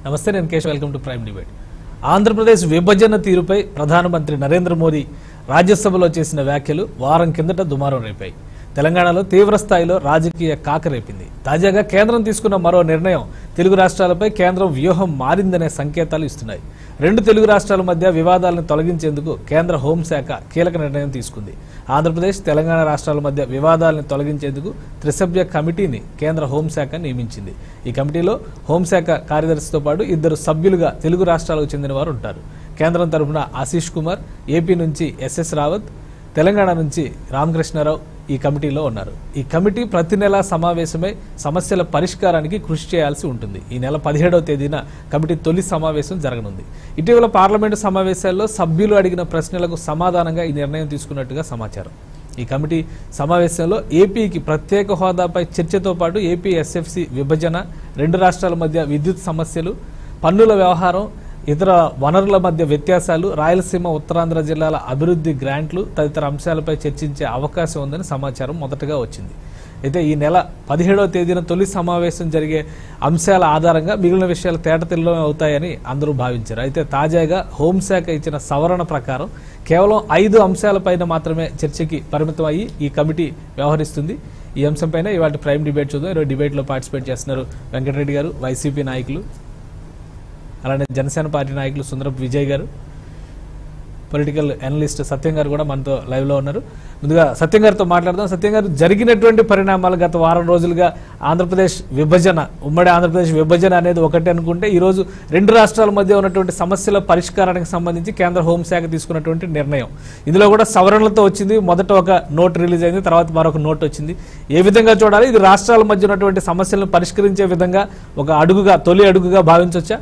నమస్తే నేను Keshav welcome to prime debate Andhra Pradesh విభజన తీరుపై ప్రధానమంత్రి నరేంద్ర మోదీ రాజ్యసభలో చేసిన వ్యాఖ్యలు వారం కిందట దుమారం రేపాయి తెలంగాణలో తీవ్ర స్థాయిలో రాజకీయ కాకరేపింది తాజాగా కేంద్రం తీసుకున్న మరో నిర్ణయం తెలుగు రాష్ట్రాలపై కేంద్రం వ్యూహం మారిందనే సంకేతాలు ఇస్తున్నాయి రెండు తెలుగు రాష్ట్రాల మధ్య వివాదాలను తొలగించేందుకు కేంద్ర హోంశాఖ కీలక నిర్ణయం తీసుకుంది ఆంధ్రప్రదేశ్ తెలంగాణ రాష్ట్రాల మధ్య వివాదాలను తొలగించేందుకు త్రిసభ్య కమిటీని కేంద్ర హోంశాఖ నియమించింది ఈ కమిటీలో హోంశాఖ కార్యదర్శితో పాటు ఇద్దరు సభ్యులుగా తెలుగు రాష్ట్రాలకు చెందిన వారు ఉంటారు కేంద్రం తరఫున ఆశీష్ కుమార్ ఏపీ నుంచి ఎస్ఎస్ రావత్ తెలంగాణ నుంచి రామకృష్ణారావు ఈ కమిటీలో ఉన్నారు ఈ కమిటీ ప్రతి నెల సమావేశమై సమస్యల పరిష్కారానికి కృషి చేయాల్సి ఉంటుంది ఈ నెల పదిహేడవ తేదీన కమిటీ తొలి సమావేశం జరగనుంది ఇటీవల పార్లమెంటు సమావేశాల్లో సభ్యులు అడిగిన ప్రశ్నలకు సమాధానంగా ఈ నిర్ణయం తీసుకున్నట్టుగా సమాచారం ఈ కమిటీ సమావేశంలో ఏపీకి ప్రత్యేక హోదాపై చర్చతో పాటు ఏపీ ఎస్ఎఫ్సి విభజన రెండు రాష్ట్రాల మధ్య విద్యుత్ సమస్యలు పన్నుల వ్యవహారం ఇతర వనరుల మధ్య వ్యత్యాసాలు రాయలసీమ ఉత్తరాంధ్ర జిల్లాల అభివృద్ధి గ్రాంట్లు తదితర అంశాలపై చర్చించే అవకాశం ఉందని సమాచారం మొదటగా వచ్చింది అయితే ఈ నెల పదిహేడవ తేదీన తొలి సమావేశం జరిగే అంశాల ఆధారంగా మిగిలిన విషయాలు తేటతెల్లం అవుతాయని అందరూ భావించారు అయితే తాజాగా హోంశాఖ ఇచ్చిన సవరణ ప్రకారం కేవలం ఐదు అంశాలపైన మాత్రమే చర్చకి పరిమితం అయ్యి ఈ కమిటీ వ్యవహరిస్తుంది ఈ అంశంపైన ఇవాళ ప్రైమ్ డిబేట్ చూద్దాం ఈరోజు డిబేట్లో పార్టిసిపేట్ చేస్తున్నారు వెంకటరెడ్డి గారు వైసీపీ నాయకులు అలానే జనసేన పార్టీ నాయకులు సుందరపు విజయ్ గారు పొలిటికల్ అనలిస్ట్ సత్యం గారు కూడా మనతో లైవ్ లో ఉన్నారు ముందుగా సత్యం గారితో మాట్లాడదాం సత్యం గారు జరిగినటువంటి పరిణామాలు గత వారం రోజులుగా ఆంధ్రప్రదేశ్ విభజన ఉమ్మడి ఆంధ్రప్రదేశ్ విభజన అనేది ఒకటి అనుకుంటే ఈ రోజు రెండు రాష్ట్రాల మధ్య ఉన్నటువంటి సమస్యల పరిష్కారానికి సంబంధించి కేంద్ర హోంశాఖ తీసుకున్నటువంటి నిర్ణయం ఇందులో కూడా సవరణలతో వచ్చింది మొదట ఒక నోట్ రిలీజ్ అయింది తర్వాత మరొక నోట్ వచ్చింది ఏ విధంగా చూడాలి ఇది రాష్ట్రాల మధ్య ఉన్నటువంటి సమస్యలను పరిష్కరించే విధంగా ఒక అడుగుగా తొలి అడుగుగా భావించవచ్చా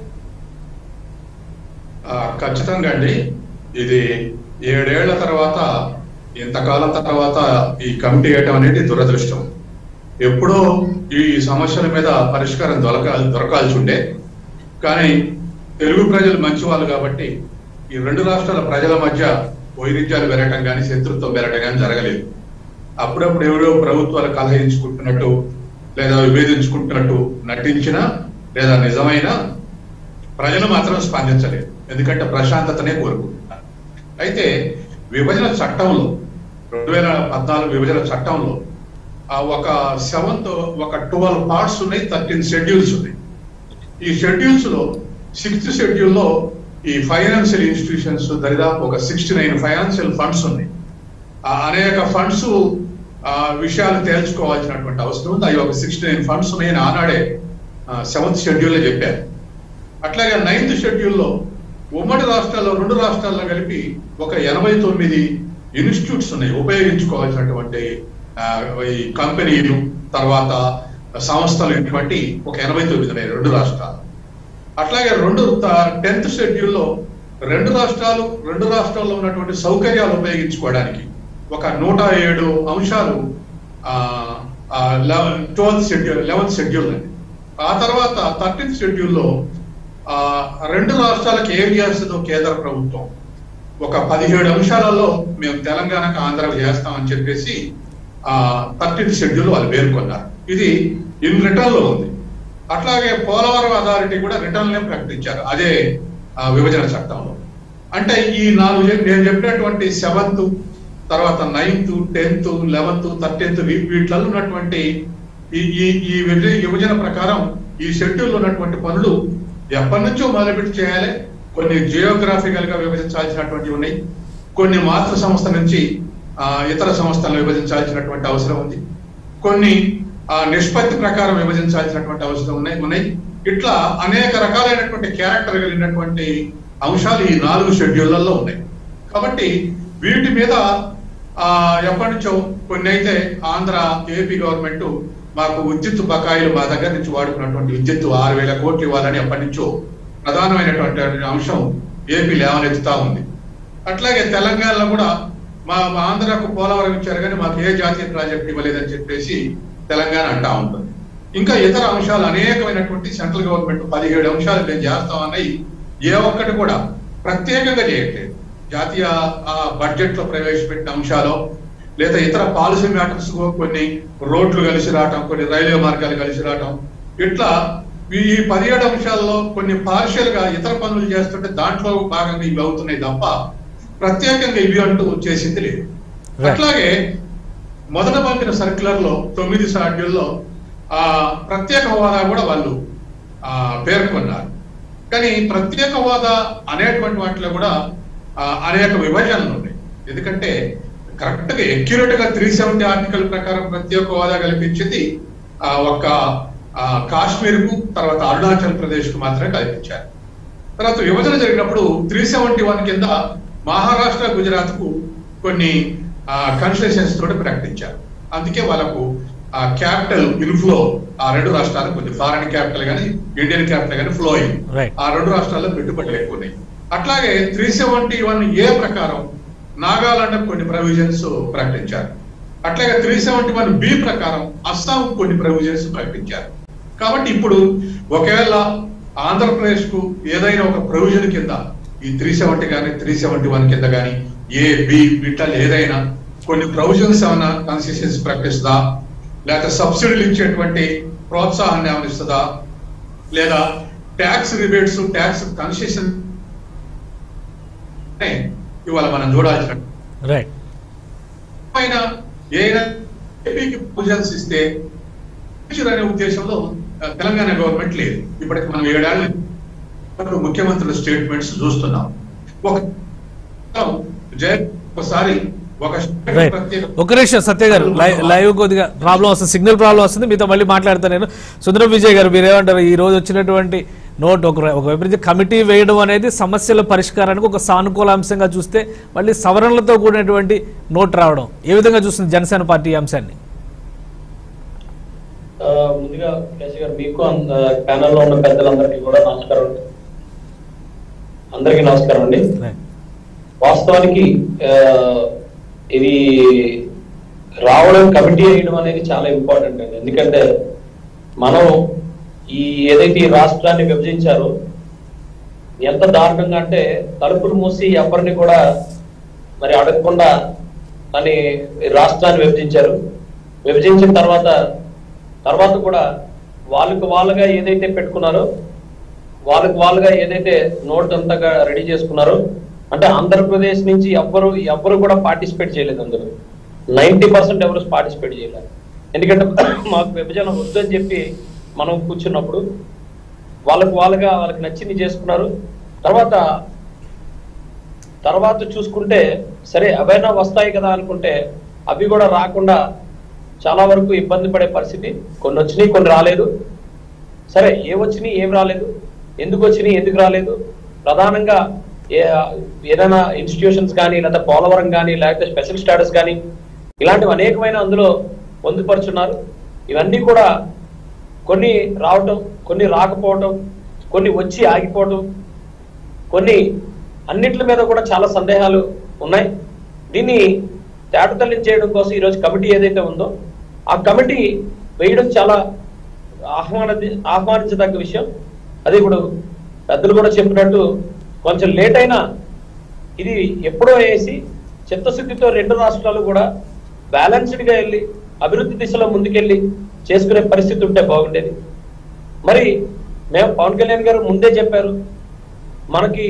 ఆ, ఖచ్చితంగా అండి ఇది ఏడేళ్ల తర్వాత ఇంతకాలం తర్వాత ఈ కమిటీ వేయటం అనేది దురదృష్టం ఎప్పుడో ఈ సమస్యల మీద పరిష్కారం దొరక దొరకాల్సి ఉండే కానీ తెలుగు ప్రజలు మంచి వాళ్ళు కాబట్టి ఈ రెండు రాష్ట్రాల ప్రజల మధ్య వైరుధ్యాలు పెరగటం కానీ శత్రుత్వం పెరగటం కానీ జరగలేదు అప్పుడప్పుడు ఎవరో ప్రభుత్వాలు కలహించుకుంటున్నట్టు లేదా విభేదించుకుంటున్నట్టు నటించినా లేదా నిజమైన ప్రజలు మాత్రం స్పందించలేదు ఎందుకంటే ప్రశాంతతనే కోరుకుంటున్నారు అయితే విభజన చట్టంలో రెండు వేల పద్నాలుగు విభజన చట్టంలో ఆ ఒక సెవెంత్ ఒక ట్వెల్వ్ పార్ట్స్ ఉన్నాయి థర్టీన్ షెడ్యూల్స్ ఉన్నాయి ఈ షెడ్యూల్స్ లో సిక్స్త్ షెడ్యూల్ లో ఈ ఫైనాన్షియల్ ఇన్స్టిట్యూషన్స్ దరిదాపు ఒక సిక్స్టీ నైన్ ఫైనాన్షియల్ ఫండ్స్ ఉన్నాయి ఆ అనేక ఫండ్స్ ఆ విషయాలు తేల్చుకోవాల్సినటువంటి అవసరం ఉంది అవి ఒక సిక్స్టీ నైన్ ఫండ్స్ ఉన్నాయని ఆనాడే సెవెంత్ షెడ్యూల్లో చెప్పారు అట్లాగే నైన్త్ షెడ్యూల్లో ఉమ్మడి రాష్ట్రాల్లో రెండు రాష్ట్రాల్లో కలిపి ఒక ఎనభై తొమ్మిది ఇన్స్టిట్యూట్స్ ఉన్నాయి ఉపయోగించుకోవాల్సినటువంటి ఆ, ఈ కంపెనీలు తర్వాత సంస్థలు ఇటువంటి ఒక ఎనభై తొమ్మిది ఉన్నాయి రెండు రాష్ట్రాలు అట్లాగే రెండు టెన్త్ షెడ్యూల్లో రెండు రాష్ట్రాలు రెండు రాష్ట్రాల్లో ఉన్నటువంటి సౌకర్యాలు ఉపయోగించుకోవడానికి ఒక నూట ఏడు అంశాలు ట్వెల్త్ షెడ్యూల్ లెవెన్త్ షెడ్యూల్ అండి ఆ తర్వాత థర్టీన్త్ షెడ్యూల్లో ఆ, రెండు రాష్ట్రాలకు ఏం చేస్తుందో కేంద్ర ప్రభుత్వం ఒక పదిహేడు అంశాలలో మేము తెలంగాణకు ఆంధ్రకు చేస్తామని చెప్పేసి ఆ థర్టీన్త్ షెడ్యూల్ వాళ్ళు పేర్కొన్నారు ఇది ఇన్ రిటర్న్ లో ఉంది అట్లాగే పోలవరం అథారిటీ కూడా రిటర్న్ లే ప్రకటించారు అదే ఆ, విభజన చట్టంలో అంటే ఈ నాలుగు చెప్- నేను చెప్పినటువంటి సెవెంత్ తర్వాత నైన్త్ టెన్త్ లెవెన్త్ థర్టీన్త్ వీటిలో ఉన్నటువంటి ఈ ఈ ఈ విభజ- విభజన ప్రకారం ఈ షెడ్యూల్ ఉన్నటువంటి పనులు ఎప్పటి నుంచో మొదలుపెట్టి చేయాలి కొన్ని జియోగ్రాఫికల్ గా విభజించాల్సినటువంటి ఉన్నాయి కొన్ని మాతృ సంస్థ నుంచి ఆ, ఇతర సంస్థలను విభజించాల్సినటువంటి అవసరం ఉంది కొన్ని ఆ, నిష్పత్తి ప్రకారం విభజించాల్సినటువంటి అవసరం ఉన్నాయి ఉన్నాయి ఇట్లా అనేక రకాలైనటువంటి క్యారెక్టర్ కలిగినటువంటి అంశాలు ఈ నాలుగు షెడ్యూళ్లలో ఉన్నాయి కాబట్టి వీటి మీద ఆ ఎప్పటి నుంచో కొన్ని అయితే ఆంధ్ర ఏపీ గవర్నమెంట్ మాకు విద్యుత్ బకాయిలు మా దగ్గర నుంచి వాడుకున్నటువంటి విద్యుత్ ఆరు వేల కోట్లు ఇవ్వాలని ఎప్పటి నుంచో ప్రధానమైనటువంటి అంశం ఏపీ లేవనెత్తుతా ఉంది అట్లాగే తెలంగాణలో కూడా మా మా ఆంధ్రకు పోలవరం ఇచ్చారు కానీ మాకు ఏ జాతీయ ప్రాజెక్ట్ ఇవ్వలేదని చెప్పేసి తెలంగాణ అంటా ఉంటుంది ఇంకా ఇతర అంశాలు అనేకమైనటువంటి సెంట్రల్ గవర్నమెంట్ పదిహేడు అంశాలు మేము చేస్తామన్నాయి ఏ ఒక్కటి కూడా ప్రత్యేకంగా చేయట్లేదు జాతీయ బడ్జెట్ లో ప్రవేశపెట్టిన అంశాలు లేదా ఇతర పాలసీ మ్యాటర్స్ కొన్ని రోడ్లు కలిసి రావటం కొన్ని రైల్వే మార్గాలు కలిసి రావటం ఇట్లా ఈ పదిహేడు అంశాల్లో కొన్ని పార్షియల్ గా ఇతర పనులు చేస్తుంటే దాంట్లో భాగంగా ఇవి అవుతున్నాయి తప్ప ప్రత్యేకంగా ఇవి అంటూ చేసింది లేదు Right. అట్లాగే మొదట పంపిన సర్క్యులర్ లో తొమ్మిది షాడ్యూల్లో ఆ ప్రత్యేక హోదా కూడా వాళ్ళు ఆ పేర్కొన్నారు కానీ ప్రత్యేక హోదా అనేటువంటి వాటిలో కూడా ఆ, అనేక విభజనలు ఉన్నాయి ఎందుకంటే కరెక్ట్ గా అక్యురేట్ గా త్రీ సెవెంటీ ఆర్టికల్ ప్రకారం ప్రత్యేక హోదా కల్పించింది ఆ, ఒక ఆ, కాశ్మీర్ కు తర్వాత అరుణాచల్ ప్రదేశ్ కు మాత్రమే కల్పించారు తర్వాత విభజన జరిగినప్పుడు త్రీ సెవెంటీ వన్ కింద మహారాష్ట్ర గుజరాత్ కు కొన్ని కన్సెషన్స్ తోటి ప్రకటించారు అందుకే వాళ్ళకు ఆ క్యాపిటల్ ఇన్ఫ్లో ఆ రెండు రాష్ట్రాలకు కొంచెం ఫారెన్ క్యాపిటల్ గానీ ఇండియన్ క్యాపిటల్ గానీ ఫ్లో అయింది Right. ఆ రెండు రాష్ట్రాల్లో పెట్టుబడులు ఎక్కువ ఉన్నాయి అట్లాగే త్రీ సెవెంటీ వన్ ఏ ప్రకారం నాగాలాండ్ కొన్ని ప్రొవిజన్స్ ప్రకటించారు అట్లాగే త్రీ సెవెంటీ వన్ బి ప్రకారం అస్సాం కొన్ని ప్రొవిజన్స్ ప్రకటించారు కాబట్టి ఇప్పుడు ఒకవేళ ఆంధ్రప్రదేశ్ కు ఏదైనా ఒక ప్రొవిజన్ కింద ఈ త్రీ సెవెంటీ కానీ త్రీ సెవెంటీ వన్ కింద కానీ ఏ బి బిట్టలు ఏదైనా కొన్ని ప్రొవిజన్స్ ఏమైనా కన్సెషన్స్ ప్రకటిస్తుందా లేకపోతే సబ్సిడీలు ఇచ్చేటువంటి ప్రోత్సాహాన్ని ఏమైనా ఇస్తుందా లేదా ట్యాక్స్ రిబేట్స్ ట్యాక్స్ కన్సెషన్ ఇవాళ మనం చూడాల్సిన రైట్ పైన ఏదైనా ఏపీకి ప్రొవిజన్స్ ఇస్తే ఫ్యూచర్ అనే ఉద్దేశంలో ఆ, తెలంగాణ గవర్నమెంట్ లేదు ఇప్పటికి మనం ఏడాది ముఖ్యమంత్రుల స్టేట్మెంట్స్ చూస్తున్నాం ఒక జయ ఒకసారి ఒక రైట్ ప్రత్యేక ఒక నిమిషం సత్య గారు లైవ్ లైవ్ కొద్దిగా ప్రాబ్లం వస్తుంది సిగ్నల్ ప్రాబ్లం వస్తుంది మీతో మళ్ళీ మాట్లాడతాను నేను సుందరం విజయ్ గారు మీరు ఏమంటారు ఈ రోజు వచ్చినటువంటి నోట్ ఒక ఒక వైపు నుంచి కమిటీ వేయడం అనేది సమస్యల పరిష్కారానికి ఒక సానుకూల అంశంగా చూస్తే మళ్ళీ సవరణలతో కూడినటువంటి నోట్ రావడం ఏ విధంగా చూస్తుంది జనసేన పార్టీ ఈ అంశాన్ని ఆ, ముందుగా కేసీ గారు మీకు ప్యానల్ లో ఉన్న పెద్దలందరికీ కూడా నమస్కారం అండి. అందరికీ నమస్కారం అండి రైట్ వాస్తవానికి ఆ, ఇది రావడం కమిటీ వేయడం అనేది చాలా ఇంపార్టెంట్ అండి ఎందుకంటే మనం ఈ ఏదైతే ఈ రాష్ట్రాన్ని విభజించారో ఎంత దారుణంగా అంటే తలుపులు మూసి ఎవరిని కూడా మరి అడగకుండా అని ఈ రాష్ట్రాన్ని విభజించారు విభజించిన తర్వాత తర్వాత కూడా వాళ్ళకి వాళ్ళుగా ఏదైతే పెట్టుకున్నారో వాళ్ళకి వాళ్ళుగా ఏదైతే నోట్ అంతగా రెడీ చేసుకున్నారో అంటే ఆంధ్రప్రదేశ్ నుంచి ఎవ్వరు ఎవ్వరు కూడా పార్టిసిపేట్ చేయలేదు అందులో నైన్టీ పర్సెంట్ ఎవరు పార్టిసిపేట్ చేయలేదు ఎందుకంటే మాకు విభజన వద్దని చెప్పి మనం కూర్చున్నప్పుడు వాళ్ళకి వాళ్ళుగా వాళ్ళకి నచ్చింది చేసుకున్నారు తర్వాత తర్వాత చూసుకుంటే సరే అవైనా వస్తాయి కదా అనుకుంటే అవి కూడా రాకుండా చాలా వరకు ఇబ్బంది పడే పరిస్థితి కొన్ని వచ్చినాయి కొన్ని రాలేదు సరే ఏ వచ్చినాయి ఏం రాలేదు ఎందుకు వచ్చినాయి ఎందుకు రాలేదు ప్రధానంగా ఏ ఏదైనా ఇన్స్టిట్యూషన్స్ కానీ లేకపోతే పోలవరం కానీ లేకపోతే స్పెషల్ స్టాటస్ కానీ ఇలాంటివి అనేకమైన అందులో పొందుపరుచున్నారు ఇవన్నీ కూడా కొన్ని రావటం కొన్ని రాకపోవటం కొన్ని వచ్చి ఆగిపోవటం కొన్ని అన్నిటి మీద కూడా చాలా సందేహాలు ఉన్నాయి దీన్ని తేటతల్లిని చేయడం కోసం ఈరోజు కమిటీ ఏదైతే ఉందో ఆ కమిటీ వేయడం చాలా ఆహ్వాన ఆహ్వానించదగ్గ విషయం అది ఇప్పుడు పెద్దలు కూడా చెప్పినట్టు కొంచెం లేట్ అయినా ఇది ఎప్పుడో వేసి చిత్తశుద్ధితో రెండు రాష్ట్రాలు కూడా బ్యాలెన్స్డ్ గా వెళ్ళి అభివృద్ధి దిశలో ముందుకెళ్ళి చేసుకునే పరిస్థితి ఉంటే బాగుండేది మరి మేము పవన్ కళ్యాణ్ గారు ముందే చెప్పారు మనకి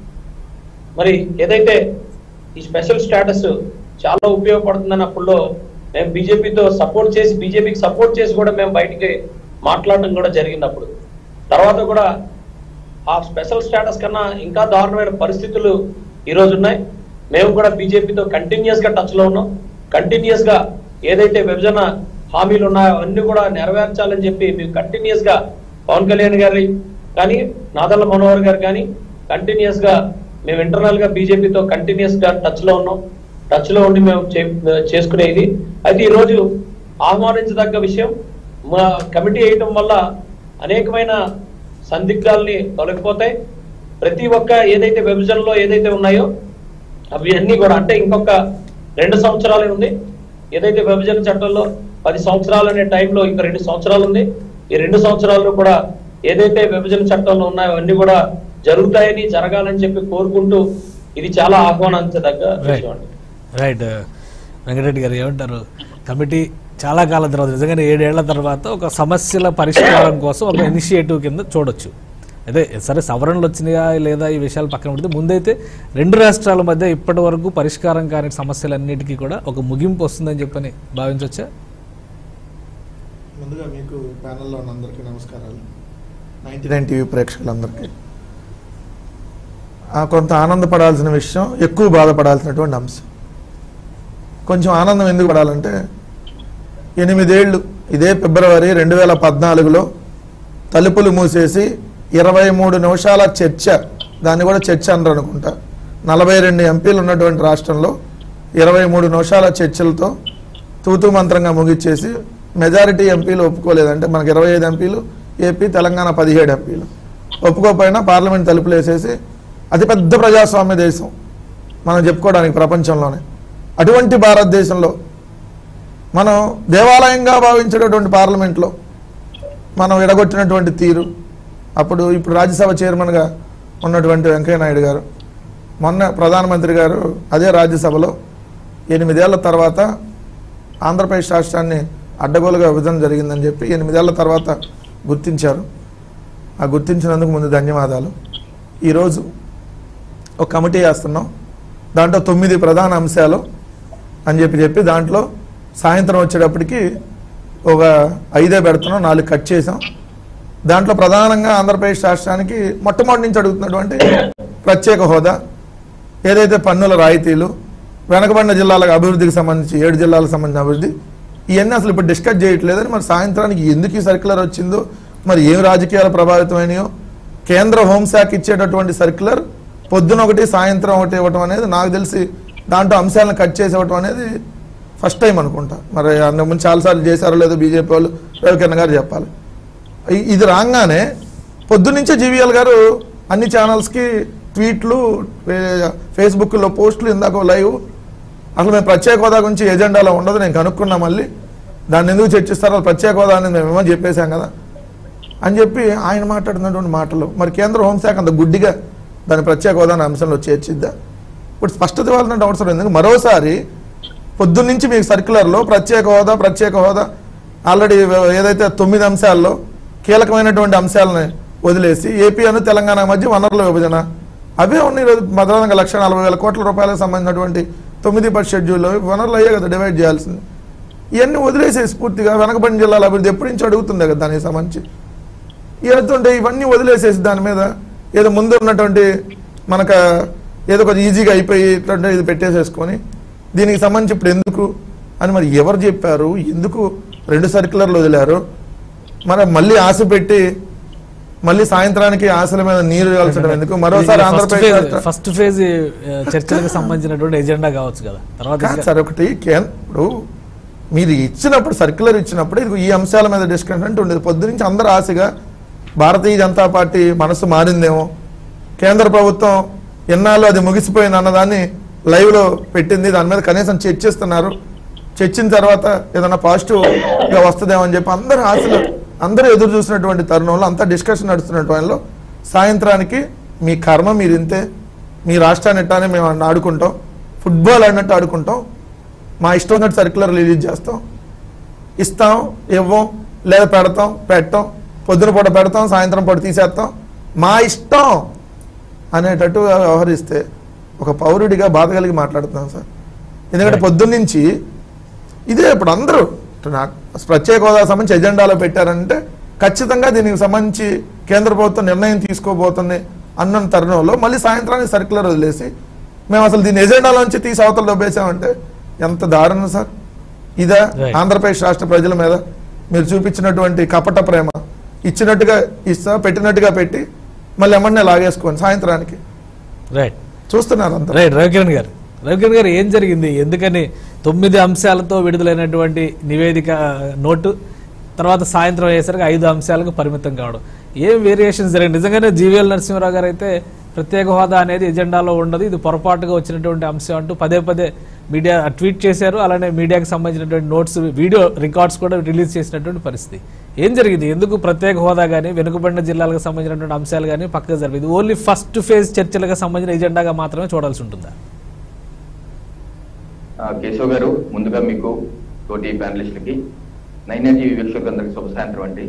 మరి ఏదైతే ఈ స్పెషల్ స్టేటస్ చాలా ఉపయోగపడుతుందని అప్పుడులో మేము బీజేపీతో సపోర్ట్ చేసి బీజేపీకి సపోర్ట్ చేసి కూడా మేము బయటికి మాట్లాడడం కూడా జరిగినప్పుడు తర్వాత కూడా ఆ స్పెషల్ స్టేటస్ కన్నా ఇంకా దారుణమైన పరిస్థితులు ఈ రోజు ఉన్నాయి మేము కూడా బీజేపీతో కంటిన్యూస్ గా టచ్ లో ఉన్నాం కంటిన్యూస్ గా ఏదైతే విభజన హామీలు ఉన్నాయో అన్ని కూడా నెరవేర్చాలని చెప్పి మేము కంటిన్యూస్ గా పవన్ కళ్యాణ్ గారి కానీ నాదల్ల మనోహర్ గారు కానీ కంటిన్యూస్ గా మేము ఇంటర్నల్ గా బీజేపీతో కంటిన్యూస్ గా టచ్ లో ఉన్నాం టచ్ లో ఉండి మేము చే- చేసుకునేది అయితే ఈ రోజు ఆహ్వానించదగ్గ విషయం మా కమిటీ వేయటం వల్ల అనేకమైన సందిగ్ధాలని తొలగిపోతాయి ప్రతి ఒక్క ఏదైతే విభజనలో ఏదైతే ఉన్నాయో అవి అన్ని కూడా అంటే ఇంకొక రెండు సంవత్సరాలే ఉంది ఏదైతే విభజన చట్టంలో పది సంవత్సరాలు అనే టైంలో ఇంకా రెండు సంవత్సరాలు ఉంది ఈ రెండు సంవత్సరాల్లో కూడా ఏదైతే విభజన చట్టంలో ఉన్నాయో అన్ని కూడా జరుగుతాయని జరగాలని చెప్పి కోరుకుంటూ ఇది చాలా ఆహ్వానించదగ్గ విషయం అండి రైట్ వెంకటరెడ్డి గారు ఏమంటారు కమిటీ చాలా కాలం తర్వాత నిజంగానే ఏడేళ్ల తర్వాత ఒక సమస్యల పరిష్కారం కోసం ఒక ఇనిషియేటివ్ కింద చూడొచ్చు అదే సరే సవరణలు వచ్చినాయా లేదా ఈ విషయాలు పక్కన పెడితే ముందైతే రెండు రాష్ట్రాల మధ్య ఇప్పటి వరకు పరిష్కారం కాని సమస్యలన్నిటికీ కూడా ఒక ముగింపు వస్తుందని చెప్పని భావించవచ్చా ముందుగా మీకు ప్యానల్లో ఉన్న అందరికీ నమస్కారాలు నైన్టీ నైన్ టీవీ ప్రేక్షకులందరికీ ఆ, కొంత ఆనందపడాల్సిన విషయం ఎక్కువ బాధపడాల్సినటువంటి అంశం కొంచెం ఆనందం ఎందుకు పడాలంటే ఎనిమిదేళ్ళు ఇదే ఫిబ్రవరి రెండు వేల పద్నాలుగులో తలుపులు మూసేసి ఇరవై మూడు నిమిషాల చర్చ దాన్ని కూడా చర్చ అనరు అనుకుంటా నలభై రెండు ఎంపీలు ఉన్నటువంటి రాష్ట్రంలో ఇరవై మూడు నిమిషాల చర్చలతో తూతూ మంత్రంగా ముగిచ్చేసి మెజారిటీ ఎంపీలు ఒప్పుకోలేదంటే మనకి ఇరవై ఐదు ఎంపీలు ఏపీ తెలంగాణ పదిహేడు ఎంపీలు ఒప్పుకోకపోయినా పార్లమెంట్ తలుపులు వేసేసి అతిపెద్ద ప్రజాస్వామ్య దేశం మనం చెప్పుకోవడానికి ప్రపంచంలోనే అటువంటి భారతదేశంలో మనం దేవాలయంగా భావించేటటువంటి పార్లమెంట్లో మనం ఎడగొట్టినటువంటి తీరు అప్పుడు ఇప్పుడు రాజ్యసభ చైర్మన్గా ఉన్నటువంటి వెంకయ్య నాయుడు గారు మొన్న ప్రధానమంత్రి గారు అదే రాజ్యసభలో ఎనిమిదేళ్ల తర్వాత ఆంధ్రప్రదేశ్ రాష్ట్రాన్ని అడ్డగోలుగా విభజన జరిగిందని చెప్పి ఎనిమిదేళ్ల తర్వాత గుర్తించారు ఆ గుర్తించినందుకు ముందు ధన్యవాదాలు ఈరోజు ఒక కమిటీ వేస్తున్నాం దాంట్లో తొమ్మిది ప్రధాన అంశాలు అని చెప్పి చెప్పి దాంట్లో సాయంత్రం వచ్చేటప్పటికి ఒక ఐదే పెడుతున్నాం నాలుగు కట్ చేసాం దాంట్లో ప్రధానంగా ఆంధ్రప్రదేశ్ రాష్ట్రానికి మొట్టమొదటి నుంచి అడుగుతున్నటువంటి ప్రత్యేక హోదా ఏదైతే పన్నుల రాయితీలు వెనకబడిన జిల్లాలకు అభివృద్ధికి సంబంధించి ఏడు జిల్లాలకు సంబంధించిన అభివృద్ధి ఇవన్నీ అసలు ఇప్పుడు డిస్కస్ చేయట్లేదని మరి సాయంత్రానికి ఎందుకు ఈ సర్క్యులర్ వచ్చిందో మరి ఏం రాజకీయాలు ప్రభావితమైనయో కేంద్ర హోంశాఖ ఇచ్చేటటువంటి సర్క్యులర్ పొద్దున ఒకటి సాయంత్రం ఒకటి ఇవ్వటం అనేది నాకు తెలిసి దాంట్లో అంశాలను కట్ చేసి ఇవ్వటం అనేది ఫస్ట్ టైం అనుకుంటా మరి అంతకు ముందు చాలాసార్లు చేశారో లేదో బీజేపీ వాళ్ళు రవికిరణ్ గారు చెప్పాలి ఇ- ఇది రాగానే పొద్దున్నుంచే జీవీఎల్ గారు అన్ని ఛానల్స్కి ట్వీట్లు ఫే- ఫేస్బుక్లో పోస్టులు ఇందాక లైవ్ అసలు మేము ప్రత్యేక హోదా గురించి ఎజెండాలో ఉండదు నేను కనుక్కున్నా మళ్ళీ దాన్ని ఎందుకు చర్చిస్తారో అది ప్రత్యేక హోదా అనేది మేము ఏమో చెప్పేశాం కదా అని చెప్పి ఆయన మాట్లాడుతున్నటువంటి మాటలు మరి కేంద్ర హోంశాఖ అంత గుడ్డిగా దాని ప్రత్యేక హోదా అనే అంశంలో చేర్చిద్దా ఇప్పుడు స్పష్టత ఇవ్వాలంటే అవసరం ఎందుకు మరోసారి పొద్దున్నుంచి మీకు సర్క్యులర్లో ప్రత్యేక హోదా ప్రత్యేక హోదా ఆల్రెడీ ఏదైతే తొమ్మిది అంశాల్లో కీలకమైనటువంటి అంశాలని వదిలేసి ఏపీ అను తెలంగాణ మధ్య వనరుల విభజన అవే ఉన్నాయి ఈరోజు ప్రధానంగా లక్ష నలభై వేల కోట్ల రూపాయలకు సంబంధించినటువంటి తొమ్మిది పది షెడ్యూల్లో వనరులు అయ్యే కదా డివైడ్ చేయాల్సింది ఇవన్నీ వదిలేసేసి పూర్తిగా వెనకబడిన జిల్లాల అభివృద్ధి ఎప్పటి నుంచి అడుగుతుంది కదా దానికి సంబంధించి ఏదంటే ఇవన్నీ వదిలేసేసి దాని మీద ఏదో ముందు ఉన్నటువంటి మనకు ఏదో కొంచెం ఈజీగా అయిపోయి ఇట్లాంటి ఇది పెట్టేసేసుకొని దీనికి సంబంధించి ఇప్పుడు ఎందుకు అని మరి ఎవరు చెప్పారు ఎందుకు రెండు సర్క్యులర్లు వదిలారు మరి మళ్ళీ ఆశ పెట్టి మళ్ళీ సాయంత్రానికి ఆశల మీద నీరు కాల్చడం ఎందుకు మరోసారి ఆంధ్రప్రదేశ్ రాష్ట్ర- ఫస్ట్ ఫేజ్ చర్చలకు సంబంధించినటువంటి ఎజెండా కావచ్చు కదా తర్వాత కాదు ఇంకా- సార్ ఒకటి కేన్ ఇప్పుడు మీరు ఇచ్చినప్పుడు సర్క్యులర్ ఇచ్చినప్పుడు ఇది ఈ అంశాల మీద డిస్కషన్ అంటే ఉండేది పొద్దు నుంచి అందరు ఆశగా భారతీయ జనతా పార్టీ మనసు మారిందేమో కేంద్ర ప్రభుత్వం ఎన్నాళ్ళు అది ముగిసిపోయింది అన్నదాన్ని లైవ్ లో పెట్టింది దాని మీద కనీసం చర్చిస్తున్నారు చర్చిన తర్వాత ఏదైనా పాజిటివ్ గా వస్తుందేమో అని చెప్పి అందరు ఆశలు అందరూ ఎదురు చూసినటువంటి తరుణంలో అంతా డిస్కషన్ నడుస్తున్న టైంలో సాయంత్రానికి మీ కర్మ మీరు ఇంతే మీ రాష్ట్రాన్ని ఎట్టానే మేము ఆడుకుంటాం ఫుట్బాల్ ఆడినట్టు ఆడుకుంటాం మా ఇష్టం ఉన్నట్టు సర్క్యులర్ రిలీజ్ చేస్తాం ఇస్తాం ఇవ్వం లేదా పెడతాం పెట్టాం పొద్దున పూట పెడతాం సాయంత్రం పూట తీసేస్తాం మా ఇష్టం అనేటట్టు వ్యవహరిస్తే ఒక పౌరుడిగా బాధ కలిగి మాట్లాడుతున్నాం సార్ ఎందుకంటే పొద్దున్నుంచి ఇదే ఇప్పుడు అందరూ ఇటు నాకు ప్రత్యేక హోదా సంబంధించి ఎజెండాలో పెట్టారంటే ఖచ్చితంగా దీనికి సంబంధించి కేంద్ర ప్రభుత్వం నిర్ణయం తీసుకోబోతుంది అన్న తరుణంలో మళ్ళీ సాయంత్రానికి సర్క్యులర్ వదిలేసి మేము అసలు దీని ఎజెండాలోంచి తీసి అవతల డబ్బేసామంటే ఎంత దారుణం సార్ ఇదా Right. ఆంధ్రప్రదేశ్ రాష్ట్ర ప్రజల మీద మీరు చూపించినటువంటి కపట ప్రేమ ఇచ్చినట్టుగా ఇస్తా పెట్టినట్టుగా పెట్టి మళ్ళీ ఎమ్మన్నే లాగేసుకోండి సాయంత్రానికి రైట్ చూస్తున్నారు అంతా రైట్ రవికిరణ్ గారు రవికిరణ్ గారు ఏం జరిగింది ఎందుకని తొమ్మిది అంశాలతో విడుదలైనటువంటి నివేదిక నోటు తర్వాత సాయంత్రం అయ్యేసరికి ఐదు అంశాలకు పరిమితం కావడం ఏం వేరియేషన్స్ జరిగింది నిజంగానే జీవీఎల్ నరసింహరావు గారు అయితే ప్రత్యేక హోదా అనేది ఎజెండాలో ఉండదు ఇది పొరపాటుగా వచ్చినటువంటి అంశం అంటూ పదే పదే మీడియా ట్వీట్ చేశారు అలానే మీడియాకి సంబంధించినటువంటి నోట్స్ వీడియో రికార్డ్స్ కూడా రిలీజ్ చేసినటువంటి పరిస్థితి ఏం జరిగింది ఎందుకు ప్రత్యేక హోదా కానీ వెనుకబడిన జిల్లాలకు సంబంధించినటువంటి అంశాలు కానీ పక్కకు జరిగింది ఓన్లీ ఫస్ట్ ఫేజ్ చర్చలకు సంబంధించిన ఎజెండాగా మాత్రమే చూడాల్సి ఉంటుందా ఆ, కేశవ్ గారు ముందుగా మీకు తోటి ప్యానలిస్టులకి నైన్యాజీ వీక్షకులందరికీ శుభ సాయంత్రం అండి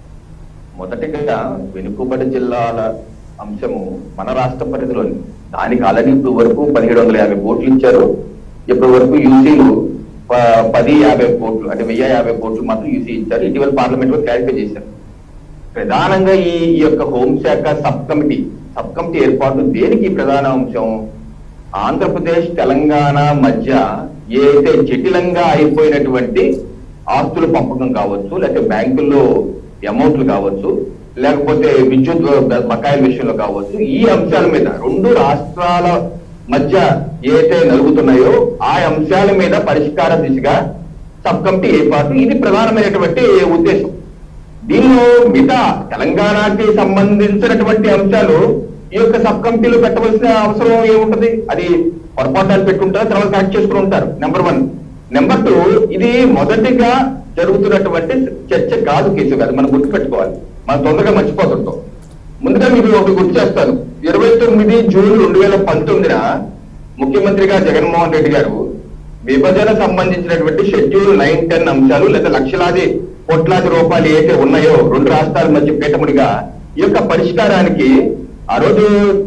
మొదటిగా వెనుకబడి జిల్లాల అంశము మన రాష్ట్ర పరిధిలోని దానికి ఆల్రెడీ ఇప్పుడు వరకు పదిహేడు వందల యాభై కోట్లు ఇచ్చారు ఇప్పటి వరకు యూసీలు ప- పది యాభై కోట్లు అంటే వెయ్యి యాభై కోట్లు మాత్రం యూసీ ఇచ్చారు ఇటీవల పార్లమెంట్ లో క్లారిఫై చేశారు ప్రధానంగా ఈ ఈ యొక్క హోంశాఖ సబ్ కమిటీ సబ్ కమిటీ ఏర్పాటు దేనికి ప్రధాన అంశం ఆంధ్రప్రదేశ్ తెలంగాణ మధ్య ఏదైతే జటిలంగా అయిపోయినటువంటి ఆస్తుల పంపకం కావచ్చు లేకపోతే బ్యాంకుల్లో అమౌంట్లు కావచ్చు లేకపోతే విద్యుత్ బకాయిల విషయంలో కావచ్చు ఈ అంశాల మీద రెండు రాష్ట్రాల మధ్య ఏదైతే నలుగుతున్నాయో ఆ అంశాల మీద పరిష్కార దిశగా సబ్ కమిటీ ఏర్పాటు ఇది ప్రధానమైనటువంటి ఉద్దేశం దీనిలో మిగతా తెలంగాణకి సంబంధించినటువంటి అంశాలు ఈ యొక్క సబ్ కమిటీలో పెట్టవలసిన అవసరం ఏముంటది అది పొరపాటాలు పెట్టుకుంటారు తర్వాత కరెక్ట్ చేసుకుని ఉంటారు నెంబర్ వన్ నెంబర్ టూ ఇది మొదటిగా జరుగుతున్నటువంటి చర్చ కాదు కేసు కాదు మనం గుర్తుపెట్టుకోవాలి మనం తొందరగా మర్చిపోతుంటాం ముందుగా మీకు ఒకటి గుర్తు చేస్తాను ఇరవై తొమ్మిది జూన్ రెండు వేల పంతొమ్మిదిన ముఖ్యమంత్రిగా జగన్మోహన్ రెడ్డి గారు విభజన సంబంధించినటువంటి షెడ్యూల్ నైన్ టెన్ అంశాలు లేదా లక్షలాది కోట్లాది రూపాయలు ఏవైతే ఉన్నాయో రెండు రాష్ట్రాల మధ్య పీఠముడిగా ఈ యొక్క పరిష్కారానికి ఆ రోజు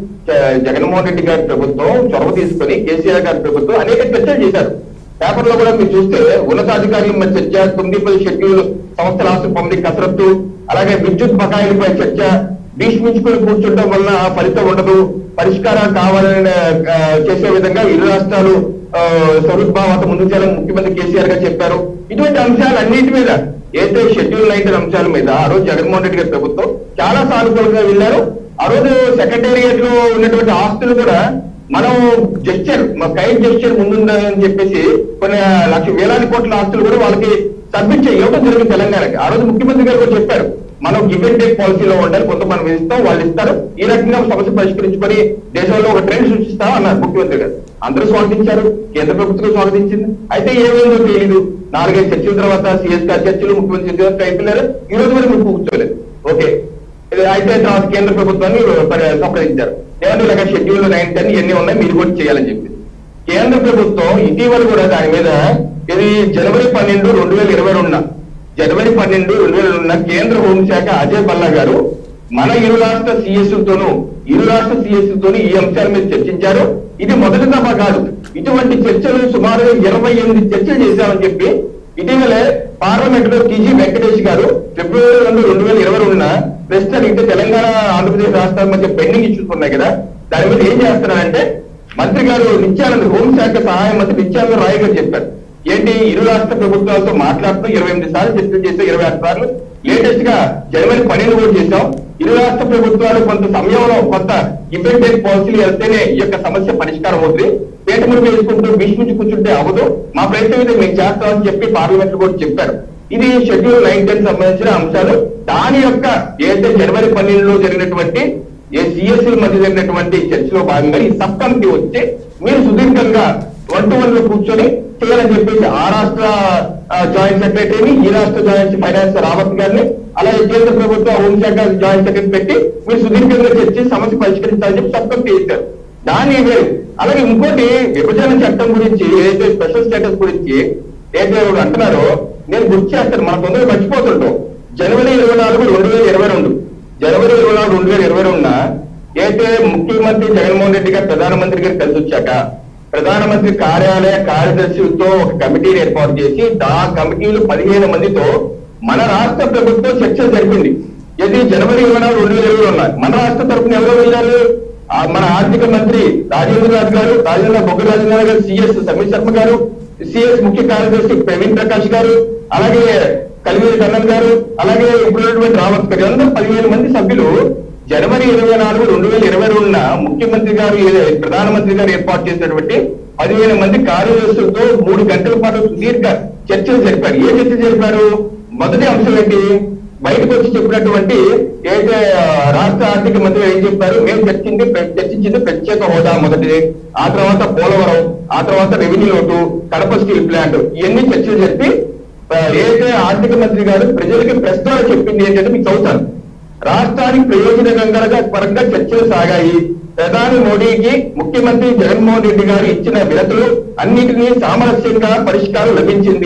జ- జగన్మోహన్ రెడ్డి గారి ప్రభుత్వం చొరవ తీసుకొని కేసీఆర్ గారి ప్రభుత్వం అనేక చర్చలు చేశారు పేపర్లో కూడా మీరు చూస్తే ఉన్నతాధికారుల మధ్య చర్చ తొమ్మిది పది షెడ్యూల్ సంస్థల ఆస్తుల పంపిణీ కసరత్తు అలాగే విద్యుత్ బకాయిలపై చర్చ భీష్మించుకుని కూర్చుండడం వల్ల ఫలితం ఉండదు పరిష్కారాలు కావాలని ఆ, చేసే విధంగా ఇరు రాష్ట్రాలు ఆ, సౌహృద్భావత ముందుకు చేయాలని ముఖ్యమంత్రి కేసీఆర్ గారు చెప్పారు ఇటువంటి అంశాలు అన్నిటి మీద ఏదైతే షెడ్యూల్ నైన్టీన్ అంశాల మీద ఆ రోజు జగన్మోహన్ రెడ్డి గారి ప్రభుత్వం చాలా సానుకూలంగా వెళ్ళారు ఆ రోజు సెక్రటేరియట్ లో ఉన్నటువంటి ఆస్తులు కూడా మనం జస్చర్ మా కైట్ జస్చర్ ముందుందని చెప్పేసి కొన్ని లక్ష వేలాది కోట్ల ఆస్తులు కూడా వాళ్ళకి సబ్మిట్ చేయ ఇవ్వడం జరిగింది తెలంగాణకి ఆ రోజు ముఖ్యమంత్రి గారు కూడా చెప్పారు మనం గివ్ అండ్ టేక్ పాలసీలో ఉండాలి కొంత మనం ఇస్తాం వాళ్ళు ఇస్తారు ఈ రకంగా సమస్య పరిష్కరించుకొని దేశంలో ఒక ట్రెండ్ సృష్టిస్తాం అన్నారు ముఖ్యమంత్రి గారు అందరూ స్వాగతించారు కేంద్ర ప్రభుత్వం స్వాగతించింది అయితే ఏమైందో తెలియదు నాలుగైదు చర్చల తర్వాత సిఎస్ గారి చర్చలు ముఖ్యమంత్రి చర్చలు అయిపోయారు ఈ రోజు వరకు మీరు కూర్చోలేదు ఓకే ఇది అయితే తర్వాత కేంద్ర ప్రభుత్వాన్ని పరి- సంప్రదించారు ఏమన్నా ఇలాగ షెడ్యూల్ నైన్ టెన్ ఇవన్నీ ఉన్నాయి మీరు కూడా చేయాలని చెప్పి కేంద్ర ప్రభుత్వం ఇటీవల కూడా దాని మీద ఇది జనవరి పన్నెండు రెండు వేల ఇరవై రెండున జనవరి పన్నెండు రెండు వేల రెండున కేంద్ర హోంశాఖ అజయ్ భల్లా గారు మన ఇరు రాష్ట్ర సిఎస్ తోనూ ఇరు రాష్ట్ర సిఎస్ తోనూ ఈ అంశాల మీద చర్చించారు ఇది మొదటి దఫ కాదు ఇటువంటి చర్చలు సుమారు ఇరవై ఎనిమిది చర్చలు చేశామని చెప్పి ఇటీవలే పార్లమెంట్ లో టీజీ వెంకటేష్ గారు ఫిబ్రవరి రెండు రెండు వేల ఇరవై రెండున ప్రశ్న అడిగితే తెలంగాణ ఆంధ్రప్రదేశ్ రాష్ట్రాల మధ్య పెండింగ్ ఇష్యూస్ ఉన్నాయి కదా దాని మీద ఏం చేస్తున్నారంటే మంత్రి గారు నిత్యానంద్ హోంశాఖ సహాయ మంత్రి నిత్యానంద రాయ్ గారు చెప్పారు ఏంటి ఇరు రాష్ట్ర ప్రభుత్వాలతో మాట్లాడుతూ ఇరవై ఎనిమిది సార్లు చర్చలు చేసాం ఇరవై ఆరు సార్లు లేటెస్ట్ గా జనవరి పన్నెండు కూడా చేశాం ఇరు రాష్ట్ర ప్రభుత్వాలు కొంత సమయంలో కొంత ఇబ్బంది పాలసీలు వెళ్తేనే ఈ యొక్క సమస్య పరిష్కారం అవుతుంది పేటములు వేసుకుంటూ భీష్మించి కూర్చుంటే అవ్వదు మా ప్రయత్నం అయితే మేము చేస్తామని చెప్పి పార్లమెంట్ కూడా చెప్పారు ఇది షెడ్యూల్ నైన్ టెన్ సంబంధించిన అంశాలు దాని యొక్క ఏదైతే జనవరి పన్నెండులో జరిగినటువంటి ఏ సిఎస్సీ మధ్య జరిగినటువంటి చర్చలో భాగంగా ఈ సబ్ కమిటీ వచ్చి మీరు సుదీర్ఘంగా వన్ టు వన్ లో కూర్చొని చేయాలని చెప్పేసి ఆ రాష్ట్ర ఆ, జాయింట్ సెక్రటరీని ఈ రాష్ట్ర జాయింట్ ఫైనాన్స్ రావత్ గారిని అలాగే కేంద్ర ప్రభుత్వ హోంశాఖ జాయింట్ సెక్రటరీ పెట్టి మీరు సుదీర్ఘంగా చర్చి సమస్య పరిష్కరించాలని చెప్పి సబ్ కమిటీ ఇచ్చారు దాని వేరు అలాగే ఇంకోటి విభజన చట్టం గురించి ఏదైతే స్పెషల్ స్టేటస్ గురించి ఏదైతే ఎవరు అంటున్నారో నేను గుర్తు చేస్తాను మన తొందరగా మర్చిపోతుంటాం జనవరి ఇరవై నాలుగు రెండు వేల ఇరవై రెండు జనవరి ఇరవై నాలుగు రెండు వేల ఇరవై రెండున అయితే ముఖ్యమంత్రి జగన్మోహన్ రెడ్డి గారు ప్రధానమంత్రి గారు కలిసి వచ్చాక ప్రధానమంత్రి కార్యాలయ కార్యదర్శులతో ఒక కమిటీని ఏర్పాటు చేసి ఆ కమిటీలు పదిహేను మందితో మన రాష్ట్ర ప్రభుత్వం చర్చలు జరిపింది ఇది జనవరి ఇరవై నాలుగు రెండు వేల ఇరవై ఉన్నాయి మన రాష్ట్ర తరఫున ఎవరు వెళ్ళారు ఆ మన ఆర్థిక మంత్రి రాజేంద్ర నాథ్ గారు రాజేంద్ర బొగ్గ రాజేంద్ర గారు సిఎస్ సమీర్ శర్మ గారు సిఎస్ ముఖ్య కార్యదర్శి ప్రవీణ్ ప్రకాష్ గారు అలాగే కలివేరి కన్నన్ గారు అలాగే ఇప్పుడున్నటువంటి రావత్ గారు అందరూ పదివేల మంది సభ్యులు జనవరి ఇరవై నాలుగు రెండు వేల ఇరవై రెండున ముఖ్యమంత్రి గారు ఏ- ప్రధానమంత్రి గారు ఏర్పాటు చేసినటువంటి పదివేల మంది కార్యదర్శులతో మూడు గంటల పాటు సుదీర్ఘ చర్చలు జరిపారు ఏ చర్చ జరిపారు మొదటి అంశం ఏంటి బయటకు వచ్చి చెప్పినటువంటి ఏదైతే ఆ, రాష్ట్ర ఆర్థిక మంత్రి ఏం చెప్పారు మేము చర్చింది చర్చించింది ప్రత్యేక హోదా మొదటిది ఆ తర్వాత పోలవరం ఆ తర్వాత రెవెన్యూ లోటు కడప స్టీల్ ప్లాంట్ ఇవన్నీ చర్చలు జరిపి ఆ, ఏదైతే ఆర్థిక మంత్రి గారు ప్రజలకి ప్రశ్న చెప్పింది ఏంటంటే మీకు చదువుతాను రాష్ట్రానికి ప్రయోజనకరంగా పరంగా చర్చలు సాగాయి ప్రధాని మోడీకి ముఖ్యమంత్రి జగన్మోహన్ రెడ్డి గారు ఇచ్చిన వినతులు అన్నిటినీ సామరస్యంగా పరిష్కారం లభించింది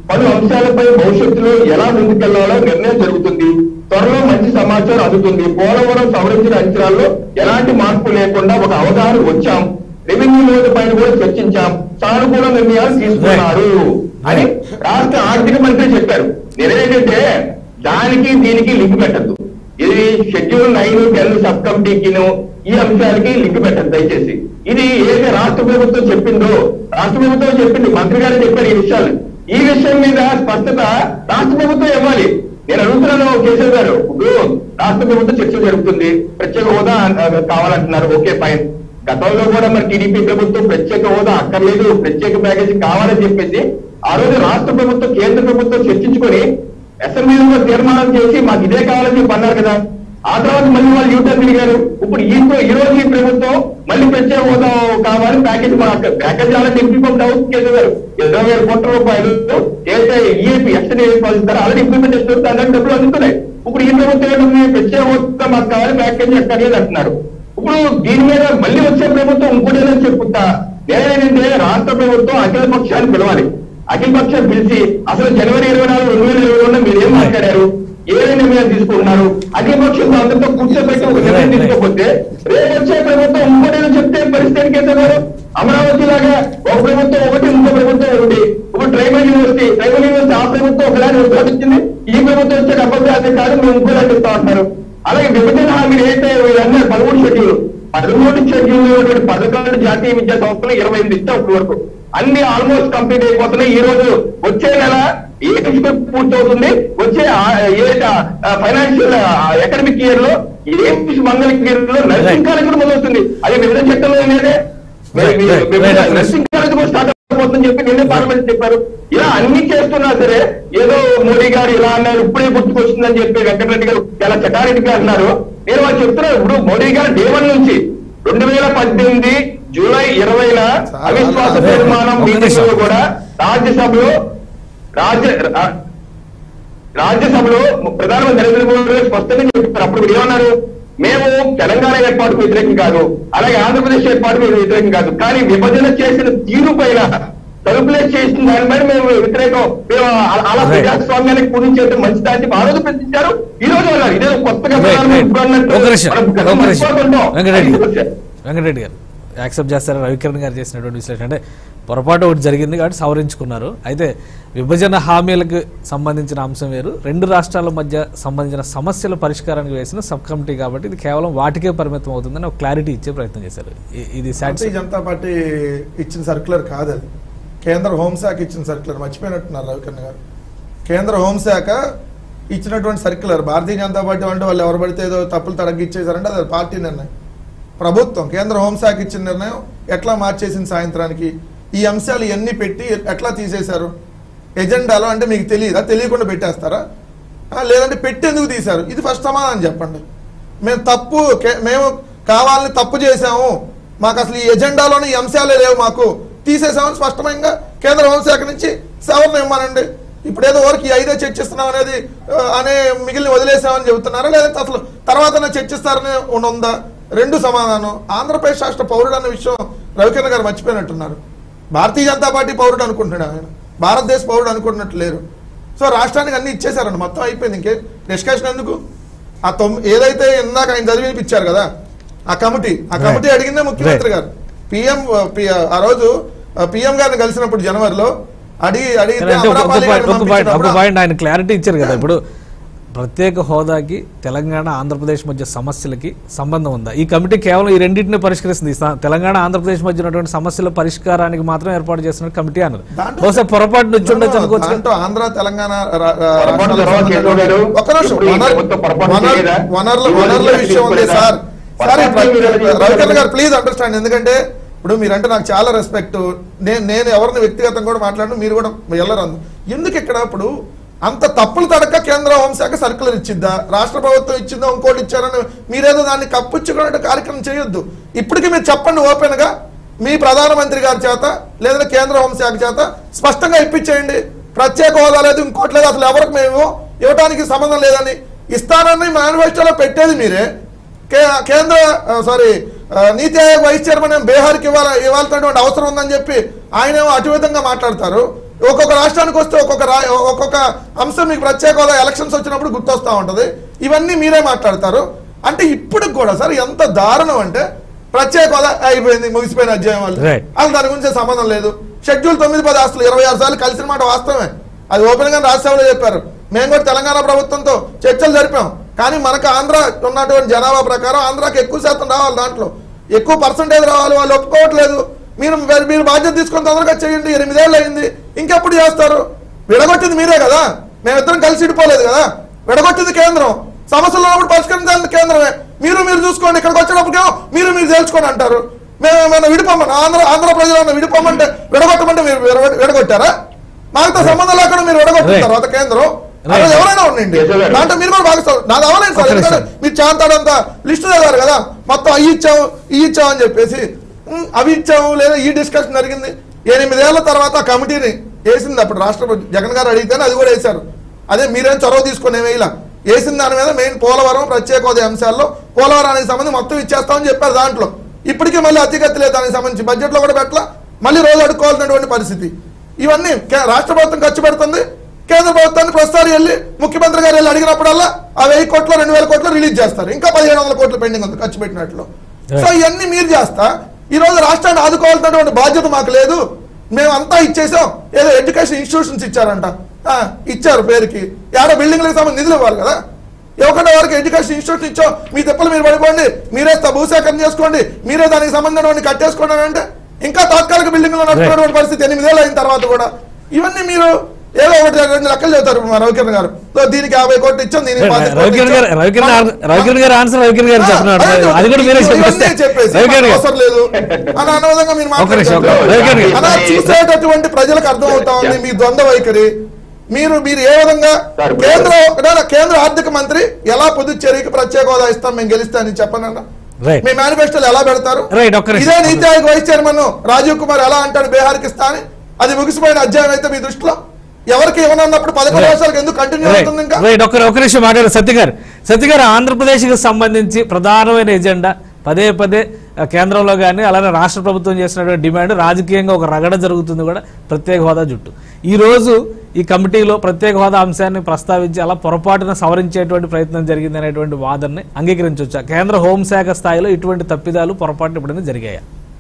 పలు అంశాలపై భవిష్యత్తులో ఎలా ముందుకెళ్లాలో నిర్ణయం జరుగుతుంది త్వరలో మంచి సమాచారం అందుతుంది పోలవరం సవరించిన అంచనాల్లో ఎలాంటి మార్పు లేకుండా ఒక అవగాహన వచ్చాం రెవెన్యూ లోటు పైన కూడా చర్చించాం సానుకూల నిర్ణయాలు తీసుకున్నారు అని రాష్ట్ర ఆర్థిక మంత్రి చెప్పారు నేనేంటంటే దానికి దీనికి లింక్ పెట్టద్దు ఇది షెడ్యూల్ నైన్ టెన్ సబ్ కమిటీకిను ఈ అంశాలకి లింక్ పెట్టదు దయచేసి ఇది ఏదైతే రాష్ట్ర ప్రభుత్వం చెప్పిందో రాష్ట్ర ప్రభుత్వం చెప్పింది మంత్రి గారు చెప్పారు ఈ విషయాలు ఈ విషయం మీద స్పష్టత రాష్ట్ర ప్రభుత్వం ఇవ్వాలి నేను అడుగుతున్నాను కేసీఆర్ గారు ఇప్పుడు రాష్ట్ర ప్రభుత్వం చర్చ జరుగుతుంది ప్రత్యేక హోదా ఆ, కావాలంటున్నారు ఓకే ఫైన్ గతంలో కూడా మరి టీడీపీ ప్రభుత్వం ప్రత్యేక హోదా అక్కర్లేదు ప్రత్యేక ప్యాకేజీ కావాలని చెప్పేసి ఆ రోజు రాష్ట్ర ప్రభుత్వం కేంద్ర ప్రభుత్వం చర్చించుకొని అసెంబ్లీలో తీర్మానం చేసి మాకు ఇదే కావాలని చెప్పి అన్నారు కదా ఆ తర్వాత మళ్ళీ వాళ్ళు యూటర్న్ తిరిగారు ఇప్పుడు ఈ ఈ రోజు ఈ ప్రభుత్వం మళ్ళీ ప్రత్యేక హోదా కావాలి ప్యాకేజ్ మాకు ప్యాకేజ్ చాలా ఇంప్లిమెంట్ అవుతుంది కేంద్ర గారు ఇరవై వేల కోట్ల రూపాయలు చేసే ఈఏపీ ఎక్స్టెండ్ ఇస్తారు ఆల్రెడీ ఇంప్లిమెంట్ చేస్తారు దాని డబ్బులు అందుతున్నాయి ఇప్పుడు ఈ ప్రభుత్వం ఏంటంటే ప్రత్యేక హోదా మాకు కావాలి ప్యాకేజ్ అక్కర్లేదు అంటున్నారు ఇప్పుడు దీని మీద మళ్ళీ వచ్చే ప్రభుత్వం ఇంకోటి ఏదో చెప్పుతా నేనేంటంటే రాష్ట్ర ప్రభుత్వం అఖిల పక్షాన్ని పిలవాలి అఖిల పక్షాన్ని పిలిచి అసలు జనవరి ఇరవై నాలుగు రెండు వేల ఇరవై రెండు మీరు ఏం మాట్లాడారు ఏ నిర్ణయం తీసుకుంటున్నారు అఖిల పక్షంతో అందరితో కూర్చోబెట్టి ఒక నిర్ణయం తీసుకోకపోతే రేపు వచ్చే ప్రభుత్వం ఇంకోటి ఏదో చెప్తే పరిస్థితి కేసగారు అమరావతి లాగా ఒక ప్రభుత్వం ఒకటి ఇంకో ప్రభుత్వం ఒకటి ఇప్పుడు ట్రైబల్ యూనివర్సిటీ ట్రైబల్ యూనివర్సిటీ ఆ ప్రభుత్వం ఒకలాంటి ఉద్యోగించింది ఈ ప్రభుత్వం వచ్చే అభ్యర్థి కాదు మేము ఇంకోలాంటి ఇస్తా ఉంటారు అలాగే విభజన హామీలు అయితే వీళ్ళందరూ పదమూడు షెడ్యూల్ పదమూడు షెడ్యూల్ ఉన్నటువంటి పథకాలు జాతీయ విద్యా సంస్థలు ఇరవై ఎనిమిది ఇస్తాం ఇప్పటి వరకు అన్ని ఆల్మోస్ట్ కంప్లీట్ అయిపోతున్నాయి ఈ రోజు వచ్చే నెల ఏ పూర్తి అవుతుంది వచ్చే ఆ- ఏ ఫైనాన్షియల్ అకాడమిక్ ఇయర్ లో ఏ మంగళ ఇయర్ లో నర్సింగ్ కాలేజ్ కూడా మొదలవుతుంది అది విభజన చట్టంలో లేదే Right, right, right, right. Nursing college కూడా స్టార్ట్ అవుతుందని చెప్పి నిన్నే పార్లమెంట్ చెప్పారు ఇలా అన్ని చేస్తున్నా సరే ఏదో మోడీ గారు ఇలా అన్నారు ఇప్పుడే గుర్తుకొస్తుందని చెప్పి వెంకటరెడ్డి గారు చాలా చటారెడ్డి గారు అన్నారు నేను వాళ్ళు చెప్తున్నారు ఇప్పుడు మోడీ గారు డే వన్ నుంచి రెండు వేల పద్దెనిమిది జూలై ఇరవైన అవిశ్వాస అదే, తీర్మానం ఒక్క మీటింగ్ లో నిమిషం. కూడా రాజ్యసభలో రాజ్య రా- రాజ్యసభలో ప్రధానమంత్రి నరేంద్ర మోడీ గారు స్పష్టంగా చెప్పారు అప్పుడు మీరు ఏమన్నారు మేము తెలంగాణ ఏర్పాటుకు వ్యతిరేకం కాదు అలాగే ఆంధ్రప్రదేశ్ ఏర్పాటుకు వ్యతిరేకం కాదు కానీ విభజన చేసిన తీరు పైన తలుపులే చేసిన దానిపైన మేము వ్యతిరేకం మేము అలా- అలా Right. ప్రజాస్వామ్యానికి పూజించేది మంచిదా అని చెప్పి ఆ రోజు ప్రశ్నించారు ఈ రోజు అన్నారు ఇదే కొత్తగా Right, ప్రధానమంత్రి right. ఇప్పుడు అన్నట్టు ఒక నిమిషం, మనం గతం ఒక నిమిషం. మర్చిపోతుంటాం. వెంకటరెడ్డి అది గారు. వచ్చారు. వెంకటరెడ్డి గారు యాక్సెప్ట్ చేస్తారా రవికిరణ్ గారు చేసినటువంటి విశ్లేషణ అంటే పొరపాటు ఒకటి జరిగింది కాబట్టి సవరించుకున్నారు అయితే విభజన హామీలకు సంబంధించిన అంశం వేరు రెండు రాష్ట్రాల మధ్య సంబంధించిన సమస్యల పరిష్కారానికి వేసిన సబ్ కమిటీ కాబట్టి ఇది కేవలం వాటికే పరిమితం అవుతుందని ఒక క్లారిటీ ఇచ్చే ప్రయత్నం చేశారు ఇ- ఇది భారతీయ సాటిస్ఫై జనతా పార్టీ ఇచ్చిన సర్క్యులర్ కాదు అది కేంద్ర హోంశాఖ ఇచ్చిన సర్క్యులర్ మర్చిపోయినట్టున్నారు రవికర్ణ గారు కేంద్ర హోంశాఖ ఇచ్చినటువంటి సర్క్యులర్ భారతీయ జనతా పార్టీ అంటే వాళ్ళు ఎవరు పడితే ఏదో తప్పులు తడగిచ్చేసారంటే అది పార్టీ నిర్ణయం ప్రభుత్వం కేంద్ర హోంశాఖ ఇచ్చిన నిర్ణయం ఎట్లా మార్చేసింది సాయంత్రానికి ఈ అంశాలు ఎన్ని పెట్టి ఎట్లా తీసేశారు ఎజెండాలో అంటే మీకు తెలియదా తెలియకుండా పెట్టేస్తారా ఆ, లేదంటే పెట్టేందుకు తీశారు ఇది ఫస్ట్ సమాధానం చెప్పండి మేము తప్పు కే- మేము కావాలని తప్పు చేశాము మాకు అసలు ఈ ఎజెండాలోని ఈ అంశాలే లేవు మాకు తీసేసామని స్పష్టంగా కేంద్ర హోంశాఖ నుంచి సవరణ ఇవ్వమనండి ఇప్పుడు ఏదో వరకు ఈ ఐదే చర్చిస్తున్నాం అనేది ఆ, అనే మిగిలిన వదిలేసామని చెబుతున్నారా లేదంటే అసలు తర్వాత చర్చిస్తారని ఉందా రెండు సమాధానం ఆంధ్రప్రదేశ్ రాష్ట్ర పౌరుడు అన్న విషయం రవికిరణ్ గారు మర్చిపోయినట్టున్నారు భారతీయ జనతా పార్టీ పౌరుడు అనుకుంటున్నాడు ఆయన భారతదేశ పౌరుడు అనుకుంటున్నట్టు లేరు సో రాష్ట్రానికి అన్ని ఇచ్చేశారండి మొత్తం అయిపోయింది ఇంకే డిస్కషన్ ఎందుకు ఆ తొమ్మి ఏదైతే ఇందాక ఆయన చదివినిపించారు కదా ఆ కమిటీ ఆ కమిటీ అడిగిందే ముఖ్యమంత్రి గారు పిఎం ఆ రోజు పిఎం గారిని కలిసినప్పుడు జనవరిలో అడిగి అడిగితే అంటే ఒక- ఒక అమరాపాలి పాయింట్ గారిని ఒక పాయింట్ ఒక పంపించినప్పుడు పాయింట్ ఆయన క్లారిటీ ఇచ్చారు కదా ఇప్పుడు ప్రత్యేక హోదాకి తెలంగాణ ఆంధ్రప్రదేశ్ మధ్య సమస్యలకి సంబంధం ఉందా ఈ కమిటీ కేవలం ఈ రెండింటిని పరిష్కరిస్తుంది ఈ స- తెలంగాణ ఆంధ్రప్రదేశ్ మధ్య ఉన్నటువంటి సమస్యల పరిష్కారానికి మాత్రం ఏర్పాటు చేస్తున్న కమిటీ అన్నారు దాంట్లో- బహుశా పొరపాటు నుంచి ఉండొచ్చు అనుకోవచ్చు కదా. దాంట్లో ఆంధ్ర తెలంగాణ రా- రా- పొరపాటు రాష్ట్రాలకు తర్వాత కేశవ్ గారు, ఒక్క నిమిషం ఇప్పుడు ఈ వనర్- ప్రభుత్వం పొరపాటు వనర్- చేయలేదా? వనరుల ఈ వనరుల రోజు విషయం ఉంది తీసుకోలేదా? సార్ సార్ ఈ పొరపాటు మీరు ప్ర- ఎలా రవికర్ గారు ప్లీజ్ అండర్స్టాండ్ ఎందుకంటే ఇప్పుడు మీరంటే నాకు చాలా రెస్పెక్ట్ నేను నేను ఎవరిని వ్యక్తిగతంగా కూడా మాట్లాడను మీరు కూడా వెళ్ళరు ఎందుకు ఇక్కడ ఇప్పుడు అంత తప్పులు తడక కేంద్ర హోంశాఖ సర్కులర్ ఇచ్చిందా రాష్ట్ర ప్రభుత్వం ఇచ్చిందా ఇంకోటి ఇచ్చారని మీరేదో దాన్ని కప్పించుకునే కార్యక్రమం చేయొద్దు ఇప్పటికీ మీరు చెప్పండి ఓపెన్ గా మీ ప్రధానమంత్రి గారి చేత లేదా కేంద్ర హోంశాఖ చేత స్పష్టంగా ఇప్పించేయండి ప్రత్యేక హోదా లేదు ఇంకోటి లేదు అసలు ఎవరికి మేము ఇవ్వడానికి సంబంధం లేదని ఇస్తానని మేనిఫెస్టోలో పెట్టేది మీరే కే- కేంద్ర ఆ, సారీ ఆ, నీతి ఆయోగ్ వైస్ చైర్మన్ ఏమో బీహార్కి ఇవ్వాలి ఇవ్వాల్సినటువంటి అవసరం ఉందని చెప్పి ఆయన ఏమో అటు విధంగా మాట్లాడతారు ఒక్కొక్క రాష్ట్రానికి వస్తే ఒక్కొక్క రా ఒక్కొక్క అంశం మీకు ప్రత్యేక హోదా ఎలక్షన్స్ వచ్చినప్పుడు గుర్తొస్తా ఉంటది ఇవన్నీ మీరే మాట్లాడతారు అంటే ఇప్పుడు కూడా సార్ ఎంత దారుణం అంటే ప్రత్యేక హోదా అయిపోయింది ముగిసిపోయిన అధ్యాయం వాళ్ళు Right. అసలు దాని గురించి సంబంధం లేదు షెడ్యూల్ తొమ్మిది పది ఆస్తులు ఇరవై ఆరు సార్లు కలిసిన మాట వాస్తవమే అది ఓపెన్ గా రాజ్యసభలో చెప్పారు మేము కూడా తెలంగాణ ప్రభుత్వంతో చర్చలు జరిపాం కానీ మనకు ఆంధ్ర ఉన్నటువంటి జనాభా ప్రకారం ఆంధ్రాకి ఎక్కువ శాతం రావాలి దాంట్లో ఎక్కువ పర్సంటేజ్ రావాలి వాళ్ళు ఒప్పుకోవట్లేదు మీరు మీరు- మీరు బాధ్యత తీసుకొని తొందరగా చేయండి ఎనిమిదేళ్ళు అయింది ఇంకెప్పుడు చేస్తారు విడగొట్టింది మీరే కదా మేమిద్దరం కలిసి ఇడిపోలేదు కదా విడగొట్టింది కేంద్రం సమస్యలు ఉన్నప్పుడు పరిష్కరించాలి కేంద్రమే మీరు మీరు చూసుకోండి ఇక్కడికి వచ్చేటప్పటికేమో మీరు మీరు తేల్చుకొని అంటారు మేము ఏమైనా విడిపోమని ఆంధ్ర ఆంధ్ర ప్రజలు విడిపోమంటే విడగొట్టమంటే మీరు విడగొట్- విడగొట్టారా మాకుతో సంబంధం లేకుండా మీరు విడగొట్టిన Right. తర్వాత కేంద్రం ఆ Right. రోజు ఎవరైనా ఉండండి Yes, sir. దాంట్లో మీరు కూడా భాగస్వామి నాది అవ్వలేదు సార్ ఒక్క ఎందుకంటే నిమిషం. మీరు చాంతాడంతా లిస్టు చదివారు కదా మొత్తం అవి ఇచ్చాము ఈ ఇచ్చాము అని చెప్పేసి ఉమ్, అవి ఇచ్చాము లేదా ఈ డిస్కషన్ జరిగింది ఎనిమిదేళ్ల తర్వాత ఆ కమిటీని వేసింది అప్పుడు రాష్ట్రపతి జగన్ గారు అడిగితేనే అది కూడా వేశారు అదే మీరేం చొరవ తీసుకుని ఏమీ ఇలా వేసిన దాని మీద మెయిన్ పోలవరం ప్రత్యేక హోదా అంశాల్లో పోలవరానికి సంబంధించి మొత్తం ఇచ్చేస్తామని చెప్పారు దాంట్లో ఇప్పటికీ మళ్ళీ అతిగతి లేదు దానికి సంబంధించి బడ్జెట్ లో కూడా పెట్టలా మళ్ళీ రోజు అడుక్కోవాల్సినటువంటి పరిస్థితి ఇవన్నీ కే- రాష్ట్ర ప్రభుత్వం ఖర్చు పెడుతుంది కేంద్ర ప్రభుత్వాన్ని ప్రస్తుతానికి వెళ్ళి ముఖ్యమంత్రి గారు వెళ్ళి అడిగినప్పుడల్లా ఆ వెయ్యి కోట్లు రెండు వేల కోట్లు రిలీజ్ చేస్తారు ఇంకా పదిహేను వందల కోట్లు పెండింగ్ ఉంది ఖర్చు పెట్టినట్లు సో ఇవన్నీ మీరు చేస్తా ఈ రోజు రాష్ట్రాన్ని ఆదుకోవాల్సినటువంటి బాధ్యత మాకు లేదు మేము అంతా ఇచ్చేసాం ఏదో ఎడ్యుకేషన్ ఇన్స్టిట్యూషన్స్ ఇచ్చారంట ఆ, ఇచ్చారు పేరుకి ఏడో బిల్డింగ్లకు సంబంధించి నిధులు ఇవ్వాలి కదా ఇవ్వకుండా వారికి ఎడ్యుకేషన్ ఇన్స్టిట్యూట్ ఇచ్చాం మీ తిప్పలు మీరు పడిపోండి మీరే త- భూసేకరణ చేసుకోండి మీరే దానికి సంబంధించినటువంటి కట్టేసుకోండి అని అంటే ఇంకా తాత్కాలిక బిల్డింగ్ లో నడుపుకున్నటువంటి పరిస్థితి ఎనిమిదేళ్ళు అయిన తర్వాత కూడా ఇవన్నీ మీరు ఏదో ఒకటి రెండు లెక్కలు చెబుతారు మా రవికిరణ్ గారు సో దీనికి యాభై కోట్లు ఇచ్చాం దీనికి పాతిక కోట్లు రవికిరణ్ గారు ఇచ్చాం. రవికిరణ్ గారు- రవికిరణ్ గారు ఆన్సర్ రవికిరణ్ గారు ఆ, చెప్తున్నాడు అదే అది కూడా మీరే ఇవన్నీ చెప్పేస్తే చెప్పేసి రవికిరణ్ మాకు గారు అవసరం లేదు అని అన్న విధంగా మీరు ఒక్క నిమిషం, ఒక్క మాట్లాడారు. రవికిరణ్ గారు. అలా చూసేటటువంటి ప్రజలకు అర్థం అవుతా ఉంది మీ ద్వంద్వ వైఖరి మీరు మీరు ఏ విధంగా సార్, ఇప్పుడు- కేంద్ర లేదా కేంద్ర ఆర్థిక మంత్రి ఎలా పుదుచ్చేరికి ప్రత్యేక హోదా ఇస్తాం మేము గెలిస్తానని చెప్పండి అన్న రైట్ మీ మేనిఫెస్టోలు ఎలా పెడతారు రైట్ ఒక్క నిమిషం. ఇదే నీతి ఆయోగ్ వైస్ చైర్మన్ రాజీవ్ కుమార్ ఎలా అంటాడు బీహార్కి ఇస్తా అని అది ముగిసిపోయిన అధ్యాయం అయితే మీ దృష్టిలో ఎవరికి ఇవ్వనన్నప్పుడు పదకొండు Right. వర్షాలకు ఎందుకు కంటిన్యూ రైట్ అవుతుంది ఇంకా రైట్ ఒక్క ఒక్క నిమిషం మాట్లాడారు సత్య గారు సత్య గారు ఆంధ్రప్రదేశ్కి సంబంధించి ప్రధానమైన ఎజెండా పదే పదే ఆ, కేంద్రంలో కానీ అలానే రాష్ట్ర ప్రభుత్వం చేసినటువంటి డిమాండ్ రాజకీయంగా ఒక రగడ జరుగుతుంది కూడా ప్రత్యేక హోదా జుట్టు ఈ రోజు ఈ కమిటీలో ప్రత్యేక హోదా అంశాన్ని ప్రస్తావించి అలా పొరపాటున సవరించేటువంటి ప్రయత్నం జరిగింది అనేటువంటి వాదనని అంగీకరించవచ్చా కేంద్ర హోంశాఖ స్థాయిలో ఇటువంటి తప్పిదాలు పొరపాటు ఎప్పుడైనా జరిగాయా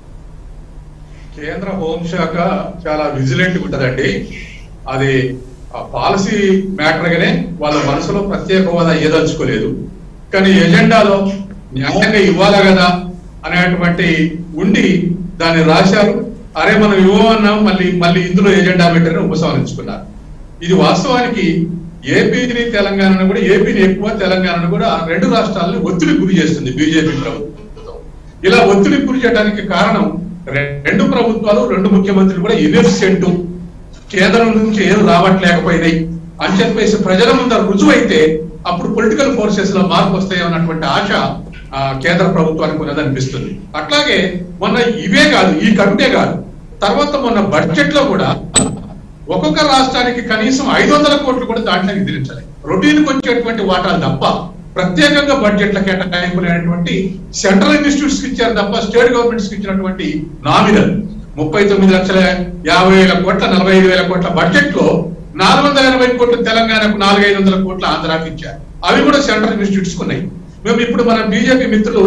కేంద్ర హోంశాఖ చాలా విజిలెంట్ ఉంటదండి అది ఆ పాలసీ మ్యాటర్ గానే వాళ్ళ మనసులో ప్రత్యేక హోదా ఏదలుచుకోలేదు కానీ ఎజెండాలో న్యాయంగా ఇవ్వాలా కదా అనేటువంటి ఉండి దాన్ని రాశారు అరే మనం ఇవ్వమన్నాం మళ్ళీ మళ్ళీ ఇందులో ఎజెండా పెట్టారని ఉపసంహరించుకున్నారు ఇది వాస్తవానికి ఏపీని తెలంగాణను కూడా ఏపీని ఎక్కువ తెలంగాణను కూడా రెండు రాష్ట్రాలను ఒత్తిడి గురి చేస్తుంది బీజేపీ ప్రభుత్వం ఇలా ఒత్తిడి గురి చేయడానికి కారణం రె- రెండు ప్రభుత్వాలు రెండు ముఖ్యమంత్రులు కూడా ఇన్నోసెంట్ కేంద్రం నుంచి ఏం రావట్లేకపోయినాయి అని చెప్పేసి ప్రజల ముందర రుజువైతే అప్పుడు పొలిటికల్ ఫోర్సెస్ లో మార్పు వస్తాయి అన్నటువంటి ఆశ ఆ, కేంద్ర ప్రభుత్వానికి ఉన్నదనిపిస్తుంది అట్లాగే మొన్న ఇవే కాదు ఈ కమిటే కాదు తర్వాత మొన్న బడ్జెట్ లో కూడా ఒక్కొక్క రాష్ట్రానికి కనీసం ఐదు వందల కోట్లు కూడా దాంట్లో నిద్రించాలి రొటీన్ కి వచ్చేటువంటి వాటాలు తప్ప ప్రత్యేకంగా బడ్జెట్ల కేటాయింపులు అనేటువంటి సెంట్రల్ ఇన్స్టిట్యూట్స్ కి ఇచ్చారు తప్ప స్టేట్ గవర్నమెంట్స్ కి ఇచ్చినటువంటి నామినల్ ముప్పై తొమ్మిది లక్షల యాభై వేల కోట్ల నలభై ఐదు వేల కోట్ల బడ్జెట్ లో నాలుగు వందల ఎనభై కోట్లు తెలంగాణకు నాలుగు ఐదు వందల కోట్ల ఆంధ్రాకి ఇచ్చారు అవి కూడా సెంట్రల్ ఇన్స్టిట్యూట్స్ ఉన్నాయి మేము ఇప్పుడు మన బీజేపీ మిత్రులు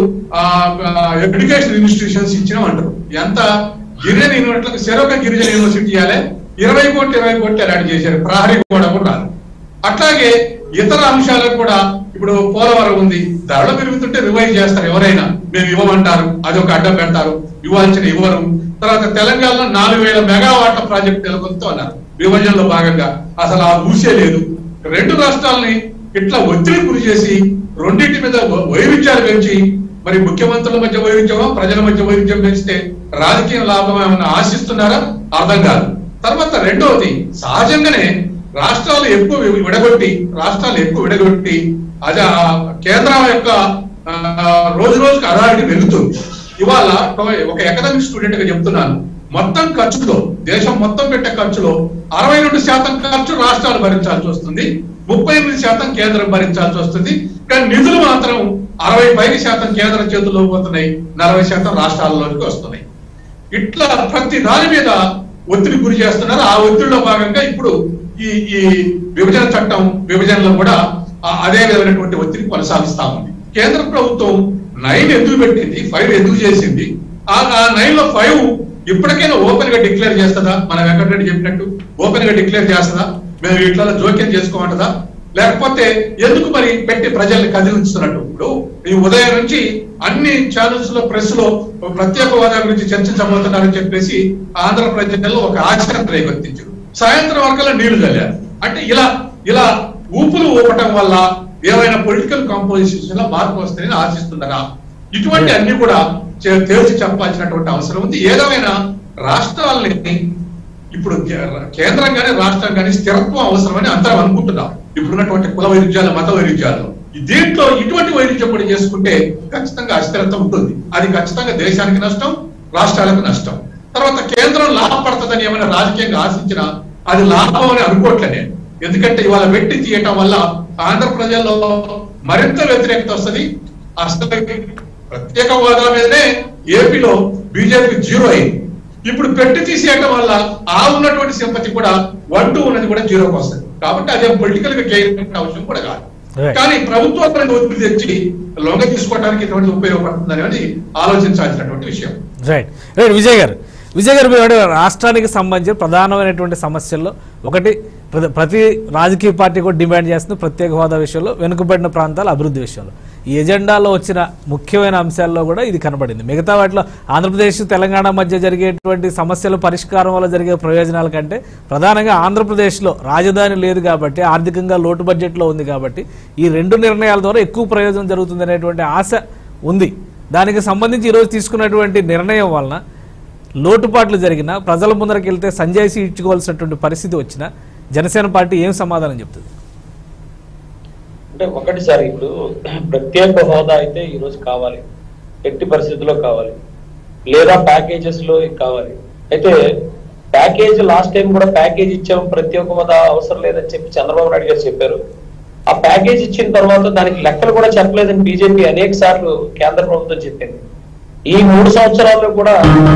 ఎడ్యుకేషన్ ఇన్స్టిట్యూషన్స్ ఇచ్చినాం అంటారు ఎంత గిరిజన యూనివర్సిటీలకు సెరొక గిరిజన యూనివర్సిటీ ఇవ్వాలి ఇరవై కోట్లు ఇరవై కోట్లు అలాంటి చేశారు ప్రహరీ కూడా కూడా రాదు. అట్లాగే ఇతర అంశాలకు కూడా ఇప్పుడు పోలవరం ఉంది ధరలు పెరుగుతుంటే రివైజ్ చేస్తారు ఎవరైనా మేము ఇవ్వమంటారు అది ఒక అడ్డం పెడతారు ఇవ్వాల్సిన ఇవ్వరు తర్వాత తెలంగాణలో నాలుగు వేల మెగావాట్ల ప్రాజెక్ట్ నెలకొంతో అన్నారు విభజనలో భాగంగా అసలు ఆ ఊసే లేదు రెండు రాష్ట్రాలని ఇట్లా ఒత్తిడి గురి చేసి రెండింటి మీద వ- వైవిధ్యాలు పెంచి మరి ముఖ్యమంత్రుల మధ్య వైవిధ్యమా ప్రజల మధ్య వైవిధ్యం పెంచితే రాజకీయ లాభం ఏమైనా ఆశిస్తున్నారా అర్థం కాదు తర్వాత రెండవది సహజంగానే రాష్ట్రాలు ఎక్కువ వి- విడగొట్టి రాష్ట్రాలు ఎక్కువ విడగొట్టి అది ఆ కేంద్రం యొక్క ఆ, రోజు రోజుకి అథారిటీ పెరుగుతుంది ఇవాళ ఒక ఎకనామిక్ స్టూడెంట్ గా చెప్తున్నాను మొత్తం ఖర్చులో దేశం మొత్తం పెట్టే ఖర్చులో అరవై రెండు శాతం ఖర్చు రాష్ట్రాలు భరించాల్సి వస్తుంది ముప్పై ఎనిమిది శాతం కేంద్రం భరించాల్సి వస్తుంది కానీ నిధులు మాత్రం అరవై పైకి శాతం కేంద్రం చేతుల్లో పోతున్నాయి నలభై శాతం రాష్ట్రాలలోకి వస్తున్నాయి ఇట్లా ప్రతి దాని మీద ఒత్తిడి గురి చేస్తున్నారు ఆ ఒత్తిడిలో భాగంగా ఇప్పుడు ఈ ఈ విభజన చట్టం విభజనలో కూడా ఆ- అదే విధమైనటువంటి ఒత్తిడి కొనసాగిస్తా ఉంది కేంద్ర ప్రభుత్వం నైన్ ఎందుకు పెట్టింది ఫైవ్ ఎందుకు చేసింది ఆ ఆ నైన్ లో ఫైవ్ ఇప్పటికైనా ఓపెన్ గా డిక్లేర్ చేస్తుందా మన వెంకటరెడ్డి చెప్పినట్టు ఓపెన్ గా డిక్లేర్ చేస్తుందా మేము ఇట్లా జోక్యం చేసుకోమంటదా లేకపోతే ఎందుకు మరి పెట్టి ప్రజల్ని కదిలించుతున్నట్టు ఇప్పుడు ఈ ఉదయం నుంచి అన్ని ఛానల్స్ లో ప్రెస్ లో ప్రత్యేక హోదా గురించి చర్చించబోతున్నారని చెప్పేసి ఆంధ్ర ప్రజల్లో ఒక ఆచరణ రేగొత్తించారు సాయంత్రం వరకల్లా నీళ్లు చల్లారు అంటే ఇలా ఇలా ఊపులు ఊపటం వల్ల ఏమైనా పొలిటికల్ కాంపోజిషన్ లో మార్పు వస్తాయని ఆశిస్తున్నారా ఇటువంటి అన్ని కూడా చే- తేల్చి చెప్పాల్సినటువంటి అవసరం ఉంది ఏదేమైనా రాష్ట్రాలని ఇప్పుడు కే- కేంద్రం కానీ రాష్ట్రం కానీ స్థిరత్వం అవసరమని అందరం అనుకుంటున్నాం ఇప్పుడున్నటువంటి కుల వైరుధ్యాలు మత వైరుధ్యాలు దీంట్లో ఇటువంటి వైరుధ్యం కూడా చేసుకుంటే ఖచ్చితంగా అస్థిరత్వం ఉంటుంది అది ఖచ్చితంగా దేశానికి నష్టం రాష్ట్రాలకు నష్టం తర్వాత కేంద్రం లాభపడుతుందని ఏమైనా రాజకీయంగా ఆశించినా అది లాభం అని అనుకోవట్లే నేను ఎందుకంటే ఇవాళ వెట్టి తీయటం వల్ల ఆంధ్ర ప్రజల్లో మరింత వ్యతిరేకత వస్తుంది అసలు ప్రత్యేక హోదా మీదనే ఏపీలో బీజేపీ జీరో అయింది ఇప్పుడు పెట్టి తీసేయటం వల్ల ఆ ఉన్నటువంటి సింపతి కూడా వన్ టూ ఉన్నది కూడా జీరోకి వస్తుంది కాబట్టి అదే పొలిటికల్ గా గెయిన్ అవసరం కూడా కాదు Right. కానీ ప్రభుత్వం ఒత్తిడి తెచ్చి లొంగ తీసుకోవడానికి ఇటువంటి ఉపయోగపడుతుంది అనేది ఆలోచించాల్సినటువంటి విషయం రైట్ రైట్ విజయ్ గారు విజయ్ గారు మీరు అడిగారు, రాష్ట్రానికి సంబంధించిన ప్రధానమైనటువంటి సమస్యల్లో ఒకటి ప్రతి- ప్రతి రాజకీయ పార్టీ కూడా డిమాండ్ చేస్తుంది ప్రత్యేక హోదా విషయంలో వెనుకబడిన ప్రాంతాల అభివృద్ధి విషయంలో ఈ ఎజెండాలో వచ్చిన ముఖ్యమైన అంశాల్లో కూడా ఇది కనబడింది మిగతా వాటిలో ఆంధ్రప్రదేశ్ తెలంగాణ మధ్య జరిగేటువంటి సమస్యల పరిష్కారం వల్ల జరిగే ప్రయోజనాల కంటే ప్రధానంగా ఆంధ్రప్రదేశ్లో రాజధాని లేదు కాబట్టి ఆర్థికంగా లోటు బడ్జెట్లో ఉంది కాబట్టి ఈ రెండు నిర్ణయాల ద్వారా ఎక్కువ ప్రయోజనం జరుగుతుంది అనేటువంటి ఆశ ఉంది దానికి సంబంధించి ఈరోజు తీసుకున్నటువంటి నిర్ణయం వలన లోటుపాట్లు జరిగినా ప్రజల ముందరకు వెళ్తే సంజాయిషి ఇచ్చుకోవాల్సినటువంటి పరిస్థితి వచ్చినా జనసేన పార్టీ ఏం సమాధానం చెప్తుంది అంటే ఒకటి సార్ ఇప్పుడు ప్రత్యేక హోదా అయితే ఈ రోజు కావాలి ఎట్టి పరిస్థితుల్లో కావాలి లేదా ప్యాకేజెస్ లో కావాలి అయితే ప్యాకేజ్ లాస్ట్ టైం కూడా ప్యాకేజ్ ఇచ్చాం ప్రత్యేక హోదా అవసరం లేదని చెప్పి చంద్రబాబు నాయుడు గారు చెప్పారు ఆ ప్యాకేజ్ ఇచ్చిన తర్వాత దానికి లెక్కలు కూడా చెప్పలేదని బీజేపీ అనేక సార్లు కేంద్ర ప్రభుత్వం చెప్పింది ఈ మూడు సంవత్సరాల్లో కూడా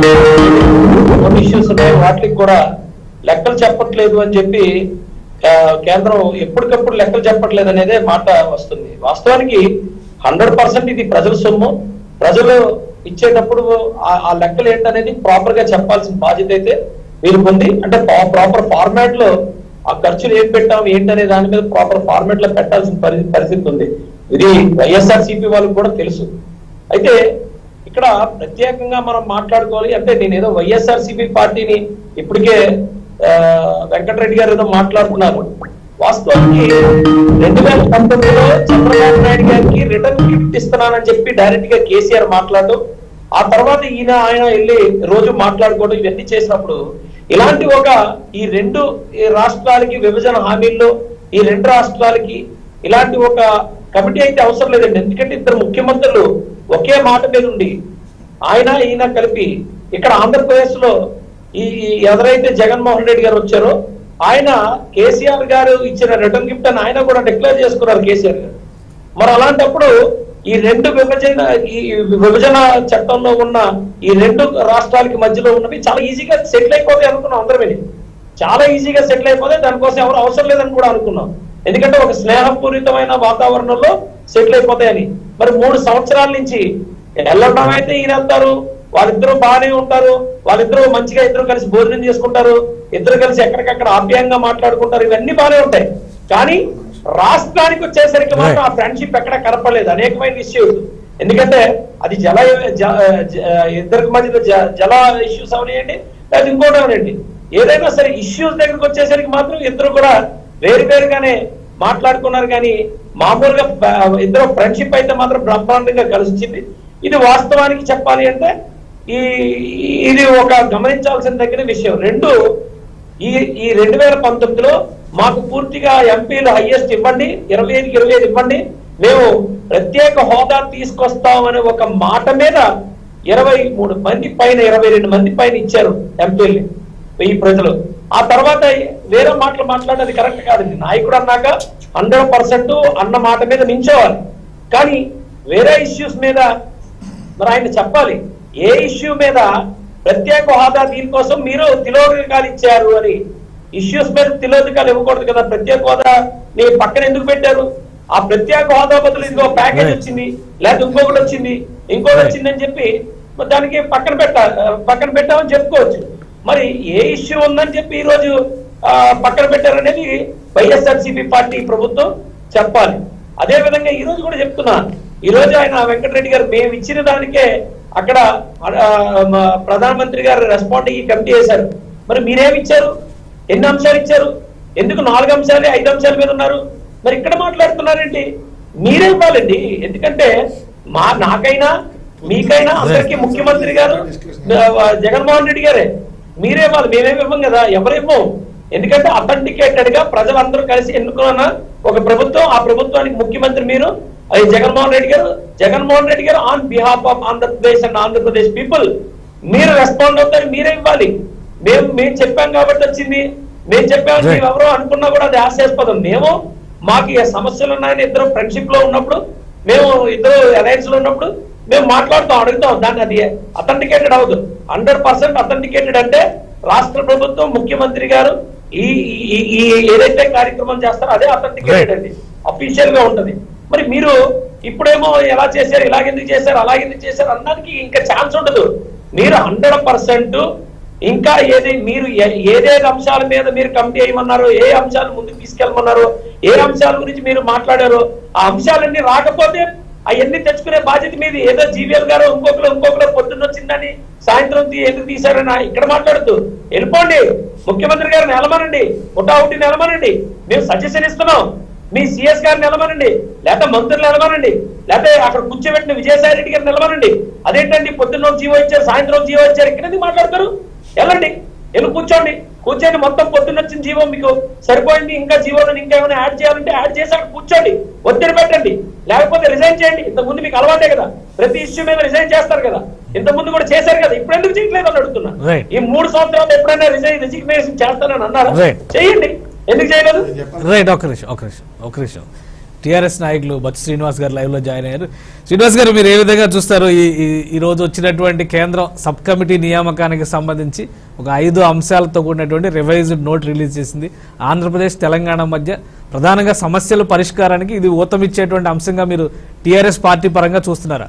కొన్ని ఇష్యూస్ ఉన్నాయి వాటికి కూడా లెక్కలు చెప్పట్లేదు అని చెప్పి ఆ, కేంద్రం ఎప్పటికప్పుడు లెక్కలు చెప్పట్లేదు అనేదే మాట వస్తుంది వాస్తవానికి హండ్రెడ్ పర్సెంట్ ఇది ప్రజల సొమ్ము ప్రజలు ఇచ్చేటప్పుడు ఆ- ఆ లెక్కలు ఏంటనేది ప్రాపర్ గా చెప్పాల్సిన బాధ్యత అయితే వీరికి ఉంది అంటే ప్రాపర్ ఫార్మాట్ లో ఆ ఖర్చులు ఏం పెట్టాం ఏంటనే దాని మీద ప్రాపర్ ఫార్మాట్ లో పెట్టాల్సిన పరి- పరిస్థితి ఉంది ఇది వైఎస్ఆర్ సిపి వాళ్ళకి కూడా తెలుసు అయితే ఇక్కడ ప్రత్యేకంగా మనం మాట్లాడుకోవాలి అంటే నేను ఏదో వైఎస్ఆర్ సిపి పార్టీని ఇప్పటికే ఆ, వెంకటరెడ్డి గారు ఏదో మాట్లాడుతున్నారు వాస్తవానికి రెండు వేల పంతొమ్మిదిలో చంద్రబాబు నాయుడు గారికి రిటర్న్ గిఫ్ట్ ఇస్తున్నానని చెప్పి డైరెక్ట్ గా కేసీఆర్ మాట్లాడడం ఆ తర్వాత ఈయన ఆయన వెళ్ళి రోజు మాట్లాడుకోవడం ఇవన్నీ చేసినప్పుడు ఇలాంటి ఒక ఈ రెండు ఈ రాష్ట్రాలకి విభజన హామీల్లో ఈ రెండు రాష్ట్రాలకి ఇలాంటి ఒక కమిటీ అయితే అవసరం లేదండి ఎందుకంటే ఇద్దరు ముఖ్యమంత్రులు ఒకే మాట మీద ఉండి ఆయన ఈయన కలిపి ఇక్కడ ఆంధ్రప్రదేశ్ లో ఈ ఈ ఎవరైతే జగన్మోహన్ రెడ్డి గారు వచ్చారో ఆయన కేసీఆర్ గారు ఇచ్చిన రిటర్న్ గిఫ్ట్ అని ఆయన కూడా డిక్లేర్ చేసుకున్నారు కేసీఆర్ గారు మరి అలాంటప్పుడు ఈ రెండు విభజన ఈ విభజన చట్టంలో ఉన్న ఈ రెండు రాష్ట్రాలకి మధ్యలో ఉన్నవి చాలా ఈజీగా సెటిల్ అయిపోతాయి అనుకున్నాం అందరం చాలా ఈజీగా సెటిల్ అయిపోతాయి దానికోసం ఎవరు అవసరం లేదని కూడా అనుకున్నాం ఎందుకంటే ఒక స్నేహపూరితమైన వాతావరణంలో సెటిల్ అయిపోతాయని మరి మూడు సంవత్సరాల నుంచి వెళ్ళడం అయితే ఈయన వెళ్తారు వాళ్ళిద్దరూ బాగానే ఉంటారు వాళ్ళిద్దరూ మంచిగా ఇద్దరు కలిసి భోజనం చేసుకుంటారు ఇద్దరు కలిసి ఎక్కడికక్కడ ఆప్యాయంగా మాట్లాడుకుంటారు ఇవన్నీ బాగానే ఉంటాయి కానీ రాష్ట్రానికి వచ్చేసరికి మాత్రం ఆ ఫ్రెండ్షిప్ ఎక్కడ కనపడలేదు అనేకమైన ఇష్యూస్ ఎందుకంటే అది జల జ- జ- ఇద్దరికి మధ్య జ- జల ఇష్యూస్ అవనియండి లేదా ఇంకోటి అవనండి ఏదైనా సరే ఇష్యూస్ దగ్గరికి వచ్చేసరికి మాత్రం ఇద్దరు కూడా వేరు వేరుగానే మాట్లాడుకున్నారు కానీ మామూలుగా ఫ- ఇద్దరు ఫ్రెండ్షిప్ అయితే మాత్రం బ్రహ్మాండంగా కలిసింది ఇది వాస్తవానికి చెప్పాలి అంటే ఈ ఇది ఒక గమనించాల్సిన తగిన విషయం రెండు ఈ ఈ రెండు వేల పంతొమ్మిదిలో మాకు పూర్తిగా ఎంపీలు హైయెస్ట్ ఇవ్వండి ఇరవై ఐదుకి ఇరవై ఐదు ఇవ్వండి మేము ప్రత్యేక హోదా తీసుకొస్తామనే ఒక మాట మీద ఇరవై మూడు మంది పైన ఇరవై రెండు మంది పైన ఇచ్చారు ఎంపీల్ని వెయ్యి ప్రజలు ఆ తర్వాత వేరే మాటలు మాట్లాడేది కరెక్ట్ కాదండి నాయకుడు అన్నాక హండ్రెడ్ పర్సెంట్ అన్న మాట మీద నించోవాలి కానీ వేరే ఇష్యూస్ మీద మరి ఆయన చెప్పాలి ఏ ఇష్యూ మీద ప్రత్యేక హోదా దీనికోసం మీరు తిలోదకాలు ఇచ్చారు అని ఇష్యూస్ మీద తిలోదకాలు ఇవ్వకూడదు కదా ప్రత్యేక హోదా నీ పక్కన ఎందుకు పెట్టారు ఆ ప్రత్యేక హోదా బదులు ఇంకో ప్యాకేజ్ Right. వచ్చింది లేకపోతే ఇంకొకటి వచ్చింది ఇంకోటి Right. వచ్చిందని చెప్పి మరి దానికి పక్కన పెట్టా పక్కన పెట్టామని చెప్పుకోవచ్చు మరి ఏ ఇష్యూ ఉందని చెప్పి ఈ రోజు ఆ, పక్కన పెట్టారనేది వైఎస్ఆర్సీపీ పార్టీ ప్రభుత్వం చెప్పాలి అదే విధంగా ఈ రోజు కూడా చెప్తున్నా ఈ రోజు ఆయన వెంకటరెడ్డి గారు మేము ఇచ్చిన దానికే అక్కడ ఆ, మా ప్రధానమంత్రి గారు రెస్పాండింగ్ కమిటీ చేశారు మరి మీరేమి ఇచ్చారు ఎన్ని అంశాలు ఇచ్చారు ఎందుకు నాలుగు అంశాలు ఐదు అంశాల మీద ఉన్నారు మరి ఇక్కడ మాట్లాడుతున్నారేంటి మీరే ఇవ్వాలండి ఎందుకంటే మా నాకైనా మీకైనా అందరికీ ముఖ్యమంత్రి గారు ఆ, జగన్మోహన్ రెడ్డి గారే మీరే ఇవ్వాలి మేమేమి ఇవ్వం కదా ఎవరేమో ఎందుకంటే అథెంటికేటెడ్ గా ప్రజలందరూ కలిసి ఎన్నుకున్న ఒక ప్రభుత్వం ఆ ప్రభుత్వానికి ముఖ్యమంత్రి మీరు అది జగన్మోహన్ రెడ్డి గారు జగన్మోహన్ రెడ్డి గారు on behalf of Andhra Pradesh and Andhra Pradesh people మీరు రెస్పాండ్ అవుతారు మీరే ఇవ్వాలి మేము మేము చెప్పాం కాబట్టి వచ్చింది మేము చెప్పాము Right. మేము ఎవరో అనుకున్నా కూడా అది హాస్యాస్పదం మేము మాకు ఈ సమస్యలు ఉన్నాయని ఇద్దరు ఫ్రెండ్షిప్ లో ఉన్నప్పుడు మేము ఇద్దరు అలయన్స్ లో ఉన్నప్పుడు మేము మాట్లాడుతాం అడుగుతాం దాన్ని అది అథెంటికేటెడ్ అవ్వదు హండ్రెడ్ పర్సెంట్ అథెంటికేటెడ్ అంటే రాష్ట్ర ప్రభుత్వం ముఖ్యమంత్రి గారు ఈ ఈ- ఈ- ఈ ఏదైతే కార్యక్రమం చేస్తారో అదే అథెంటికేటెడ్ Right. అండి అఫీషియల్ గా ఉంటది మరి మీరు ఇప్పుడేమో ఎలా చేశారు ఇలాగెందుకు చేశారు అలాగెందుకు చేశారు అన్నదానికి ఇంకా ఛాన్స్ ఉండదు మీరు హండ్రెడ్ పర్సెంట్ ఇంకా ఏది మీరు ఏ- ఏదేది అంశాల మీద మీరు కమిటీ చేయమన్నారో ఏ అంశాలు ముందుకు తీసుకెళ్ళమన్నారో ఏ అంశాల గురించి మీరు మాట్లాడారో ఆ అంశాలన్నీ రాకపోతే అవన్నీ తెచ్చుకునే బాధ్యత మీది ఏదో జీవీఎల్ గారు ఇంకొకరు ఇంకొకరు పొద్దున్న వచ్చిందని సాయంత్రం తీ- ఎందుకు తీశారని ఇక్కడ మాట్లాడుతూ వెళ్ళిపోండి ముఖ్యమంత్రి గారిని నిలమనండి ఒకటి నిలమనండి మేము సజెషన్ ఇస్తున్నాం మీ సిఎస్ గారిని నిలమనండి లేకపోతే మంత్రులు నిలమనండి లేకపోతే అక్కడ కూర్చోబెట్టిన విజయసాయి రెడ్డి గారిని నిలమనండి అదేంటండి పొద్దున్న ఒక జీవో ఇచ్చారు సాయంత్రం ఒక జీవో ఇచ్చారు ఇక్కడ ఎందుకు మాట్లాడతారు వెళ్ళండి వెళ్ళి కూర్చోండి కూర్చొని మొత్తం పొద్దున్న వచ్చిన జీవో మీకు సరిపోయింది ఇంకా జీవోలను ఇంకా ఏమైనా యాడ్ చేయాలంటే యాడ్ చేసి అక్కడ కూర్చోండి ఒత్తిడి పెట్టండి లేకపోతే రిజైన్ చేయండి ఇంత ముందు మీకు అలవాటే కదా ప్రతి ఇష్యూ మీద రిజైన్ చేస్తారు కదా ఇంత ముందు కూడా చేశారు కదా ఇప్పుడు ఎందుకు చేయట్లేదు అని అడుగుతున్నా Right. ఈ మూడు సంవత్సరాలు ఎప్పుడైనా రిజైన్ రిజిగ్నేషన్ చేస్తానని అన్నారా Right. చేయండి ఎందుకు చేయలేదు రైట్ ఒక నిమిషం ఒక నిమిషం ఒక నిమిషం టీఆర్ఎస్ నాయకులు బొత్స శ్రీనివాస్ గారు లైవ్ లో జాయిన్ అయ్యారు శ్రీనివాస్ గారు మీరు ఏ విధంగా చూస్తారు ఈ ఈ- ఈ రోజు వచ్చినటువంటి కేంద్రం సబ్ కమిటీ నియామకానికి సంబంధించి ఒక ఐదు అంశాలతో కూడినటువంటి రివైజ్డ్ నోట్ రిలీజ్ చేసింది ఆంధ్రప్రదేశ్ తెలంగాణ మధ్య ప్రధానంగా సమస్యల పరిష్కారానికి ఇది ఊతమిచ్చేటువంటి అంశంగా మీరు టీఆర్ఎస్ పార్టీ పరంగా చూస్తున్నారా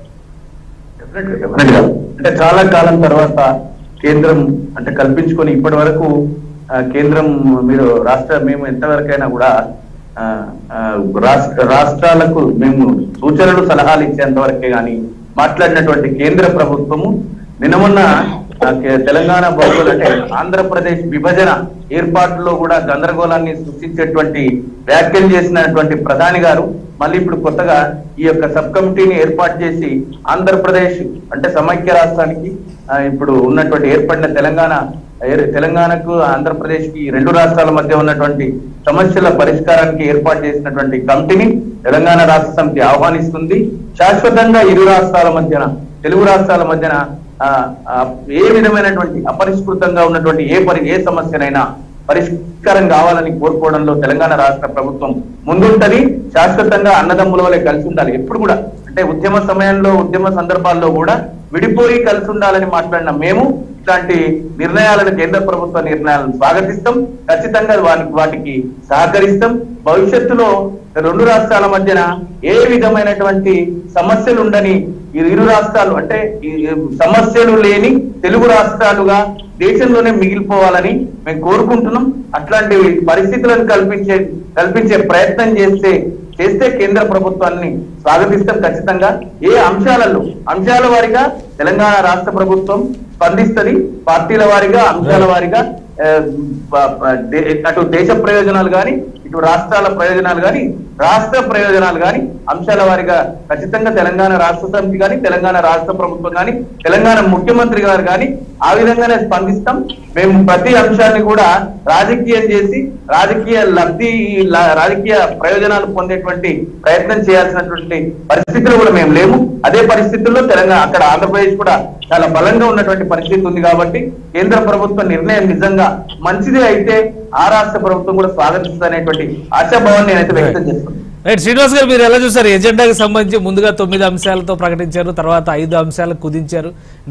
Definitely, definitely గా. అంటే చాలా కాలం తర్వాత కేంద్రం అంటే కల్పించుకొని ఇప్పటి వరకు ఆ, కేంద్రం మీరు రాష్ట్ర మేము ఎంతవరకైనా కూడా ఆ, ఆ, రాష్ట్ర రాష్ట్రాలకు మేము సూచనలు సలహాలు ఇచ్చేంత వరకే కానీ మాట్లాడినటువంటి కేంద్ర ప్రభుత్వము నిన్న మొన్న ఆ, కే- తెలంగాణ బహుళ అంటే ఆంధ్రప్రదేశ్ విభజన ఏర్పాటులో కూడా గందరగోళాన్ని సృష్టించేటువంటి వ్యాఖ్యలు చేసినటువంటి ప్రధాని గారు మళ్ళీ ఇప్పుడు కొత్తగా ఈ యొక్క సబ్ కమిటీని ఏర్పాటు చేసి ఆంధ్రప్రదేశ్ అంటే సమైక్య రాష్ట్రానికి ఆ, ఇప్పుడు ఉన్నటువంటి ఏర్పడిన తెలంగాణ ఏ- తెలంగాణకు ఆంధ్రప్రదేశ్ కి రెండు రాష్ట్రాల మధ్య ఉన్నటువంటి సమస్యల పరిష్కారానికి ఏర్పాటు చేసినటువంటి కమిటీని తెలంగాణ రాష్ట్ర సమితి ఆహ్వానిస్తుంది శాశ్వతంగా ఇరు రాష్ట్రాల మధ్యన తెలుగు రాష్ట్రాల మధ్యన ఆ, ఆ, ఏ విధమైనటువంటి అపరిష్కృతంగా ఉన్నటువంటి ఏ పరి ఏ సమస్యనైనా పరిష్కారం కావాలని కోరుకోవడంలో తెలంగాణ రాష్ట్ర ప్రభుత్వం ముందుంటది శాశ్వతంగా అన్నదమ్ముల వలె కలిసి ఉండాలి ఎప్పుడు కూడా అంటే ఉద్యమ సమయంలో ఉద్యమ సందర్భాల్లో కూడా విడిపోయి కలిసి ఉండాలని మాట్లాడిన మేము ఇట్లాంటి నిర్ణయాలను కేంద్ర ప్రభుత్వ నిర్ణయాలను స్వాగతిస్తాం ఖచ్చితంగా వాటికి వాటికి సహకరిస్తాం భవిష్యత్తులో రెండు రాష్ట్రాల మధ్యన ఏ విధమైనటువంటి సమస్యలు ఉండని ఈ ఇరు రాష్ట్రాలు అంటే ఈ సమస్యలు లేని తెలుగు రాష్ట్రాలుగా దేశంలోనే మిగిలిపోవాలని మేము కోరుకుంటున్నాం అట్లాంటి పరిస్థితులను కల్పించే కల్పించే ప్రయత్నం చేస్తే చేస్తే కేంద్ర ప్రభుత్వాన్ని స్వాగతిస్తాం ఖచ్చితంగా ఏ అంశాలలో అంశాల వారిగా తెలంగాణ రాష్ట్ర ప్రభుత్వం స్పందిస్తది పార్టీల వారిగా అంశాల వారిగా ఆ, ప- ప- దే- అటు దేశ ప్రయోజనాలు గాని ఇటు రాష్ట్రాల ప్రయోజనాలు గాని రాష్ట్ర ప్రయోజనాలు గాని అంశాల వారిగా ఖచ్చితంగా తెలంగాణ రాష్ట్ర సమితి గాని తెలంగాణ రాష్ట్ర ప్రభుత్వం గాని తెలంగాణ ముఖ్యమంత్రి గారు గాని ఆ విధంగానే స్పందిస్తాం మేము ప్రతి అంశాన్ని కూడా రాజకీయం చేసి రాజకీయ లబ్ధి లా- రాజకీయ ప్రయోజనాలు పొందేటువంటి ప్రయత్నం చేయాల్సినటువంటి పరిస్థితులు కూడా మేము లేము అదే పరిస్థితుల్లో తెలంగాణ అక్కడ ఆంధ్రప్రదేశ్ కూడా చాలా బలంగా ఉన్నటువంటి పరిస్థితి ఉంది కాబట్టి కేంద్ర ప్రభుత్వ నిర్ణయం నిజంగా మంచిది అయితే ఆ రాష్ట్ర ప్రభుత్వం కూడా స్వాగతిస్తుంది అనేటువంటి ఆశాభావాన్ని నేనైతే వ్యక్తం చేస్తున్నాను రైట్ శ్రీనివాస్ గారు మీరు ఎలా చూసారు ఎజెండాకి సంబంధించి ముందుగా తొమ్మిది అంశాలతో ప్రకటించారు తర్వాత ఐదు అంశాలకు కుదించారు అంటే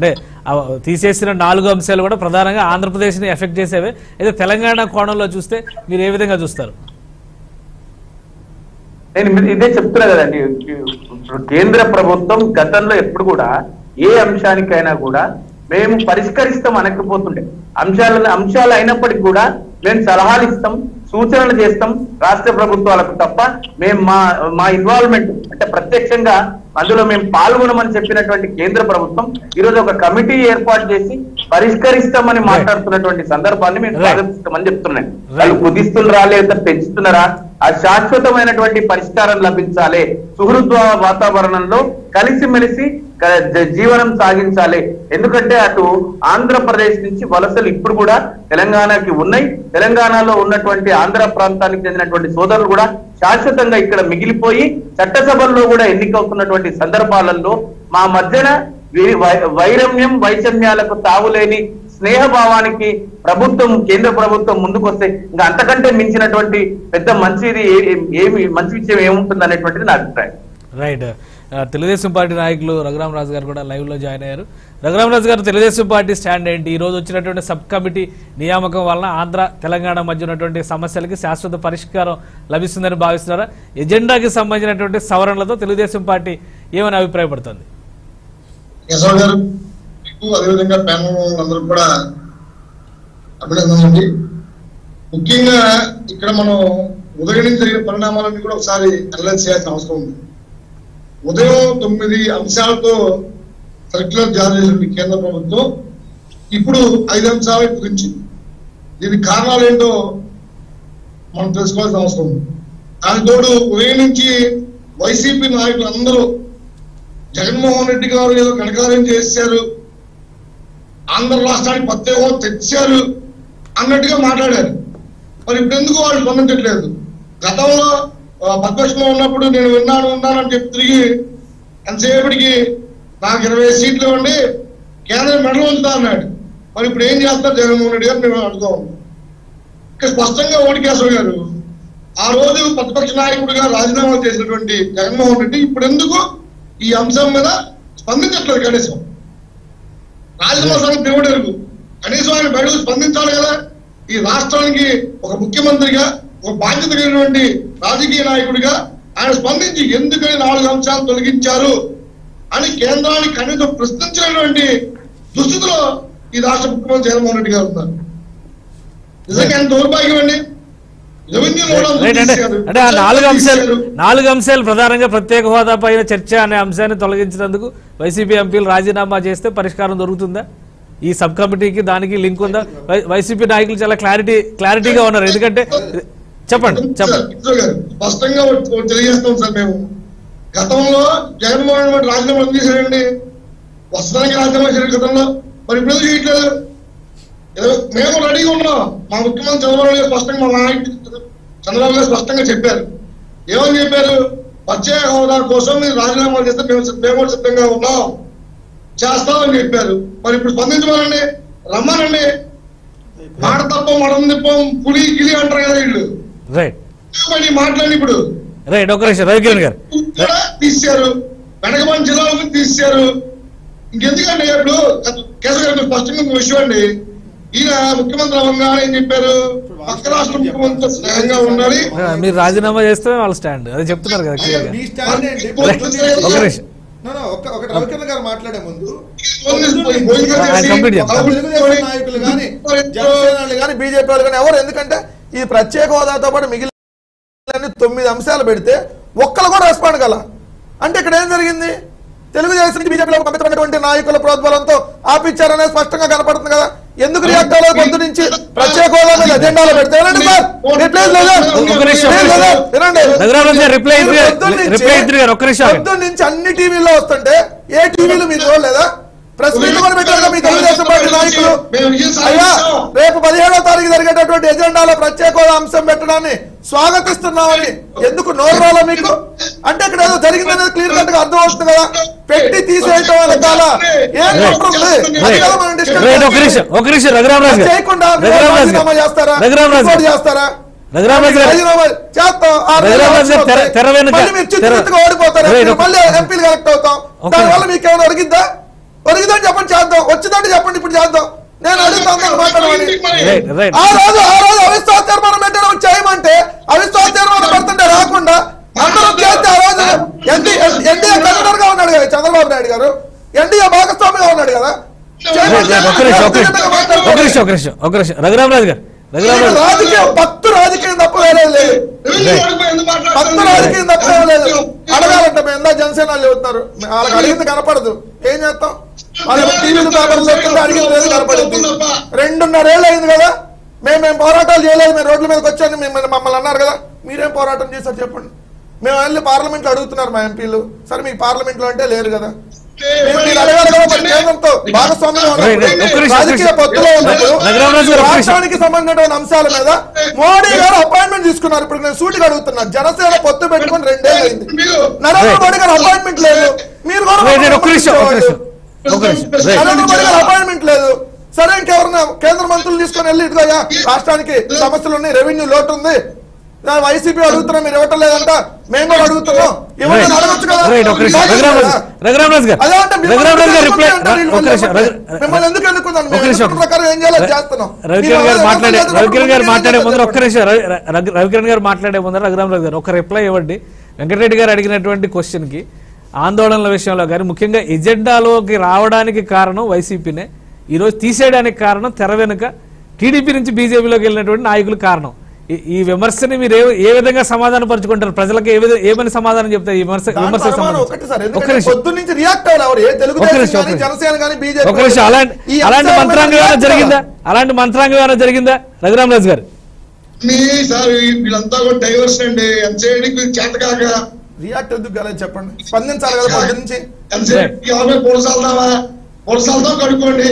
ఆ తీసేసిన నాలుగు అంశాలు కూడా ప్రధానంగా ఆంధ్రప్రదేశ్ని ఎఫెక్ట్ చేసేవే అయితే తెలంగాణ కోణంలో చూస్తే మీరు ఏ విధంగా చూస్తారు నేను ఇది- ఇదే చెప్తున్నా కదండి ఇప్పుడు కేంద్ర ప్రభుత్వం గతంలో ఎప్పుడు కూడా ఏ అంశానికైనా కూడా మేము పరిష్కరిస్తాం అనకపోతుండే అంశాలను అంశాలు అయినప్పటికీ కూడా మేము సలహాలు ఇస్తాం సూచనలు చేస్తాం రాష్ట్ర ప్రభుత్వాలకు తప్ప మేము మా మా ఇన్వాల్వ్మెంట్ అంటే ప్రత్యక్షంగా అందులో మేము పాల్గొనమని చెప్పినటువంటి కేంద్ర ప్రభుత్వం ఈరోజు ఒక కమిటీ ఏర్పాటు చేసి పరిష్కరిస్తామని మాట్లాడుతున్నటువంటి సందర్భాన్ని మేము Right. స్వాగతిస్తామని చెప్తున్నాను వాళ్ళు కుదిస్తున్నారా లేదా పెంచుతున్నారా ఆ శాశ్వతమైనటువంటి పరిష్కారం లభించాలి సుహృద్వ వాతావరణంలో కలిసిమెలిసి క- జ- జీవనం సాగించాలి ఎందుకంటే అటు ఆంధ్రప్రదేశ్ నుంచి వలసలు ఇప్పుడు కూడా తెలంగాణకి ఉన్నాయి తెలంగాణలో ఉన్నటువంటి ఆంధ్ర ప్రాంతానికి చెందినటువంటి సోదరులు కూడా శాశ్వతంగా ఇక్కడ మిగిలిపోయి చట్టసభల్లో కూడా ఎన్నికవుతున్నటువంటి సందర్భాలలో మా మధ్యన వై- వై- వైరమ్యం వైషమ్యాలకు తావులేని స్నేహభావానికి ప్రభుత్వం కేంద్ర ప్రభుత్వం ముందుకొస్తే ఇంకా అంతకంటే మించినటువంటి పెద్ద మంచిది ఏ- ఏమి మంచి విషయం ఏముంటుంది అనేటువంటిది నా అభిప్రాయం రైట్ ఆ, తెలుగుదేశం పార్టీ నాయకులు రఘురామరాజు గారు కూడా లైవ్ లో జాయిన్ అయ్యారు రఘురామరాజు గారు తెలుగుదేశం పార్టీ స్టాండ్ ఏంటి ఈ రోజు వచ్చినటువంటి సబ్ కమిటీ నియామకం వలన ఆంధ్ర తెలంగాణ మధ్య ఉన్నటువంటి సమస్యలకి శాశ్వత పరిష్కారం లభిస్తుందని భావిస్తున్నారా ఎజెండాకి సంబంధించినటువంటి సవరణలతో తెలుగుదేశం పార్టీ ఏమని అభిప్రాయపడుతుంది కేశవ్ గారు మీకు అదేవిధంగా ప్యానల్ అందరూ కూడా అభినందనలు ముఖ్యంగా ఇక్కడ మనం ఉదయం నుంచి జరిగిన పరిణామాలన్నీ కూడా ఒకసారి అనలైజ్ చేయాల్సిన అవసరం ఉంది ఉదయం తొమ్మిది అంశాలతో సర్క్యులర్ జారీ చేసిన కేంద్ర ప్రభుత్వం ఇప్పుడు ఐదు అంశాల గురించి దీనికి కారణాలు ఏంటో మనం తెలుసుకోవాల్సిన అవసరం ఉంది దాని తోడు ఉదయం నుంచి వైసీపీ నాయకులు అందరూ జగన్మోహన్ రెడ్డి గారు ఏదో కనకారం చేశారు ఆంధ్ర రాష్ట్రానికి ప్రత్యేకం తెచ్చారు అన్నట్టుగా మాట్లాడారు మరి ఇప్పుడు ఎందుకు వాళ్ళు స్పందించట్లేదు గతంలో ఆ, ప్రతిపక్షంలో ఉన్నప్పుడు నేను విన్నాను ఉన్నాను అని చెప్పి తిరిగి ఎంతసేపటికి నాకు ఇరవై సీట్లు ఇవ్వండి కేంద్రం మెడలు ఉంచుతా అన్నాడు మరి ఇప్పుడు ఏం చేస్తారు జగన్మోహన్ రెడ్డి గారు మేము అడుగుతా ఉన్నాం ఇక్కడ స్పష్టంగా ఓడికేశ్వర గారు ఆ రోజు ప్రతిపక్ష నాయకుడిగా రాజీనామా చేసినటువంటి జగన్మోహన్ రెడ్డి ఇప్పుడు ఎందుకు ఈ అంశం మీద స్పందించట్లేదు కనీసం రాజీనామా సంగతి దేవుడు ఎరుగు కనీసం ఆయన బయటకు స్పందించాలి కదా ఈ రాష్ట్రానికి ఒక ముఖ్యమంత్రిగా ఒక బాధ్యత కలిగినటువంటి రాజకీయ నాయకుడిగా ఆయన స్పందించి ఎందుకని నాలుగు అంశాలు తొలగించారు అని కేంద్రానికి కనీసం ప్రశ్నించినటువంటి దుస్థితిలో ఈ రాష్ట్ర ముఖ్యమంత్రి జగన్మోహన్ రెడ్డి గారు ఉన్నారు నిజంగా ఎంత దౌర్భాగ్యం అండి రెవెన్యూలో కూడా అందరూ రైట్ అంటే తీశారు. అంటే ఆ నాలుగు అంశాలు తీశారు. నాలుగు అంశాలు ప్రధానంగా ప్రత్యేక హోదా పైన చర్చ అనే అంశాన్ని తొలగించినందుకు వైసీపీ ఎంపీలు రాజీనామా చేస్తే పరిష్కారం దొరుకుతుందా ఈ సబ్ కమిటీకి దానికి లింక్ ఉందా వై- వైసీపీ నాయకులు చాలా క్లారిటీ క్లారిటీగా ఉన్నారు ఎందుకంటే చెప్పండి చెప్పండి సార్, కిషోర్ గారు, స్పష్టంగా ఒకటి- ఒకటి తెలియజేస్తాం సార్ మేము గతంలో జగన్మోహన్ రెడ్డి రాజీనామా ఎందుకు చేశాడండి వస్తానికి రాజీనామా చేశాడు గతంలో మరి ఇప్పుడు ఎందుకు చేయట్లేదు ఏదో మేము రెడీగా ఉన్నాం మా ముఖ్యమంత్రి చంద్రబాబు నాయుడు గారు స్పష్టంగా మా నాయకుడు చంద్రబాబు గారు స్పష్టంగా చెప్పారు ఏమని చెప్పారు ప్రత్యేక హోదా కోసం మీరు రాజీనామా చేస్తే మేము సిద్ధ- మేము కూడా సిద్ధంగా ఉన్నాం చేస్తామని చెప్పారు మరి ఇప్పుడు స్పందించమనండి రమ్మనండి మాట తప్ప మడం తిప్పం పులి గిలి అంటారు కదా వీళ్ళు రైట్ మరి మాట్లాడి ఇప్పుడు రైట్ ఒక నిమిషం రవికిరణ్ గారు ఇక్కడ తీశారు వెనకబడిన జిల్లాలకు తీశారు ఇంకెందుకండి ఇప్పుడు కేశవ గారు మీరు స్పష్టంగా ఒక విషయం అండి ఈయన ముఖ్యమంత్రి అవ్వగానే ఏం చెప్పారు పక్క రాష్ట్ర ముఖ్యమంత్రి స్నేహంగా ఉండాలి ఆ, మీరు రాజీనామా చేస్తే వాళ్ళ స్టాండ్ అది చెప్తున్నారు కదా క్లియర్ గా మీ స్టాండ్ ఏంటి ఒక నిమిషం No, no, ఒక్క ఒకటి రవికిరణ్ గారు మాట్లాడే ముందు ఆయన కంప్లీట్ చేస్తారు. తెలుగుదేశం నాయకులు కానీ జనసేన కానీ బీజేపీ వాళ్ళు కానీ ఎవరు ఎందుకంటే ఈ ప్రత్యేక హోదాతో పాటు మిగిలిన తొమ్మిది అంశాలు పెడితే ఒక్కరు కూడా రెస్పాండ్ కల అంటే ఇక్కడ ఏం జరిగింది తెలుగుదేశం నుంచి బీజేపీలో పంపించినటువంటి నాయకుల ప్రోద్బలంతో ఆపిచ్చారనేది స్పష్టంగా కనపడుతుంది కదా ఎందుకు రియాక్ట్ అవ్వలేదు పొద్దు నుంచి ప్రత్యేక హోదా మీద ఎజెండాలో పెడితే వినండి సార్ రిప్లేస్ లేదా ఒక్క నిమిషం, ఒక్క లేదా? నిమిషం. వినండి రఘురామరాజు గారు రిప్లై మీరు ఇద్దరు- పొద్దున్న నుంచి- రిప్లై ఇద్దరు గారు, ఒక్క నిమిషం ఆగండి. పొద్దున్న నుంచి అన్ని టీవీల్లో వస్తుంటే ఏ టీవీలు మీరు చూడలేదా ప్రెస్ మీట్ కూడా పెట్టారు మీ తెలుగుదేశం పార్టీ నాయకులు మేము విజయం అయ్యా సాధించాం. రేపు పదిహేడో తారీఖు జరిగేటటువంటి ఎజెండాలో ప్రత్యేక హోదా అంశం పెట్టడాన్ని స్వాగతిస్తున్నామని ఎందుకు నోరాలో మీకు అంటే ఇక్కడ ఏదో జరిగిందనేది క్లియర్ కట్ గా అర్థం అవుతుంది కదా పెట్టి తీసేయటం వెనకాల ఏం కుట్ర ఉంది? అది కదా మనం discuss రైట్ ఒక నిమిషం చేయాలి. ఒక నిమిషం రఘురామరాజు గారు చేయకుండా మీరు రఘురామరాజు రాజీనామా గారు చేస్తారా రఘురామరాజు రిపోర్ట్ గారు చేస్తారా రఘురామరాజు గారు రాజీనామా చేస్తాం ఆ రోజు రఘురామరాజు గారు తెర- వస్తాయి. తెర వెనుక- మళ్ళీ మీరు తెర- చిత్తుగా ఓడిపోతారు రైట్ మీరు ఒక- మళ్ళీ ఎంపీలు కలెక్ట్ అవుతాం ఒక- దానివల్ల మీకు ఏమైనా ఒరిగిద్దా ఒరిగిదని చెప్పండి చేద్దాం వచ్చిందంటే చెప్పండి ఇప్పుడు చేద్దాం నేను అడుగుతా అందరూ మాట్లాడమని రైట్ రైట్ ఆ రోజు ఆ రోజు అవిశ్వాస తీర్మానం పెట్టడం చేయమంటే అవిశ్వాస తీర్మానం పెడుతుంటే రాకుండా అందరూ చేస్తే ఆ రోజు ఎన్డీ ఎన్డీఏ కన్వీనర్ గా ఉన్నాడు కదా చంద్రబాబు నాయుడు గారు ఎన్డీఏ భాగస్వామిగా ఉన్నాడు కదా రైట్ రైట్ ఒక్క నిమిషం ఒక్క నిమిషం ఒక్క నిమిషం ఒక్క నిమిషం ఒక్క నిమిషం రఘురామరాజు గారు రఘురామరాజు గారు. రాజకీయం పత్తు రాజకీయం తప్ప వేరే లేదు పత్తు రాజకీయం తప్ప ఏం లేదు అడగాలంటే మేము ఎందా జనసేన వాళ్ళు చెబుతున్నారు వాళ్ళకి అడిగింది కనపడదు ఏం చేస్తాం వాళ్ళు టీవీలు పేపర్లు చెప్తుంటే అడిగింది లేదు కనపడుద్ది రెండున్నరేళ్ళు అయింది కదా మేము మేము పోరాటాలు చేయలేదు మేము రోడ్ల మీదకి వచ్చాను మిమ్మల్ని మమ్మల్ని అన్నారు కదా మీరేం పోరాటం చేశారు చెప్పండి మేము వెళ్ళి పార్లమెంట్ లో అడుగుతున్నారు మా ఎంపీలు సరే మీకు పార్లమెంట్ లో అంటే లేరు కదా మీరు మీరు అడగాలి కదా మరి కేంద్రంతో భాగస్వామ్యంగా రైట్, రైట్. ఒక్క ఉన్నప్పుడు నిమిషం, ఒక్క రాజకీయ నిమిషం. పొత్తులో ఉన్నప్పుడు రఘురామరాజు గారు ఒక్క నిమిషం. రాష్ట్రానికి సంబంధించిన అంశాల మీద మోడీ గారు అపాయింట్మెంట్ తీసుకున్నారు ఇప్పుడు నేను సూటిగా అడుగుతున్నాను జనసేన పొత్తు పెట్టుకుని రెండేళ్ళు అయింది నరేంద్ర రైట్. మోడీ గారు అపాయింట్మెంట్ లేదు మీరు కూడా రైట్ రైట్ ఒక్క నిమిషం ఒక్క నిమిషం ఒక్క నిమిషం రైట్ నరేంద్ర మోడీ గారు అపాయింట్మెంట్ లేదు సరే ఇంకెవరన్నా కేంద్ర మంత్రులు తీసుకొని వెళ్ళి ఇదిగోయ్యా రాష్ట్రానికి సమస్యలు ఉన్నాయి రెవెన్యూ లోటు ఉంది వైసీపీ అడుగుతున్నాం మీరు ఇవ్వటం లేదంట మేము కూడా అడుగుతున్నాం ఇవ్వండి అని అడగొచ్చు కదా రైట్ ఒక్క నిమిషం బాధ్యత రఘురామరాజు కదా. రఘురామరాజు గారు అదే అంటే మిమ్మల్ని రఘురామరాజు గారు ఎందుకు రిప్లై ఎన్నుకుంటారు వీళ్ళు ఒక్క నిమిషం మళ్ళీ? రఘు- మిమ్మల్ని ఎందుకు ఎన్నుకున్నాను? ఒక్క మేము నిమిషం ఎన్నుకున్న ప్రకారం ఏం చేయాలో చేస్తున్నాం. రవికిరణ్ గారు మీరు మాట్లాడే అదే రవికిరణ్ గారు ఏం మాట్లాడే చేయాలో ముందర ఒక్క చెప్పండి. నిమిషం రవి- రవి- రవికిరణ్ గారు మాట్లాడే ముందర రఘురామరాజు గారు ఒక రిప్లై ఇవ్వండి వెంకటరెడ్డి గారు అడిగినటువంటి క్వశ్చన్ కి ఆందోళనల విషయంలో కానీ ముఖ్యంగా ఎజెండాలోకి రావడానికి కారణం వైసీపీనే ఈరోజు తీసేయడానికి కారణం తెర వెనుక టీడీపీ నుంచి బీజేపీలోకి వెళ్ళినటువంటి నాయకులు కారణం ఈ- ఈ విమర్శని మీరు ఏ ఏ విధంగా సమాధానం పరుచుకుంటారు ప్రజలకు ఏ విధంగా ఏమని సమాధానం చెప్తారు ఈ విమర్శ దాంట్లో విమర్శ అనుమానం ఒకటి సార్ ఒక్క ఎందుకంటే నిమిషం పొద్దు నుంచి రియాక్ట్ అవ్వాలి ఎవరు ఏ ఒక్క తెలుగుదేశం నిమిషం, ఒక్క కానీ నిమిషం. జనసేన కానీ బీజేపీ ఒక నిమిషం అలాంటి ఈ అలాంటి అంశాల మీద మంత్రాంగం ఏమైనా react జరిగిందా అవ్వాలి. అలాంటి మంత్రాంగం ఏమైనా జరిగిందా రఘురామరాజు గారు మీ సార్ వీళ్ళంతా కూడా డైవర్స్ అండి ఎంతసేపు చేత కాక రియాక్ట్ ఎందుకు కాలేదు చెప్పండి స్పందించాలి కదా పొద్దు నుంచి ఎంతసేపు ఎవరి పొలసాలదామా పొలసాలతో కడుక్కోండి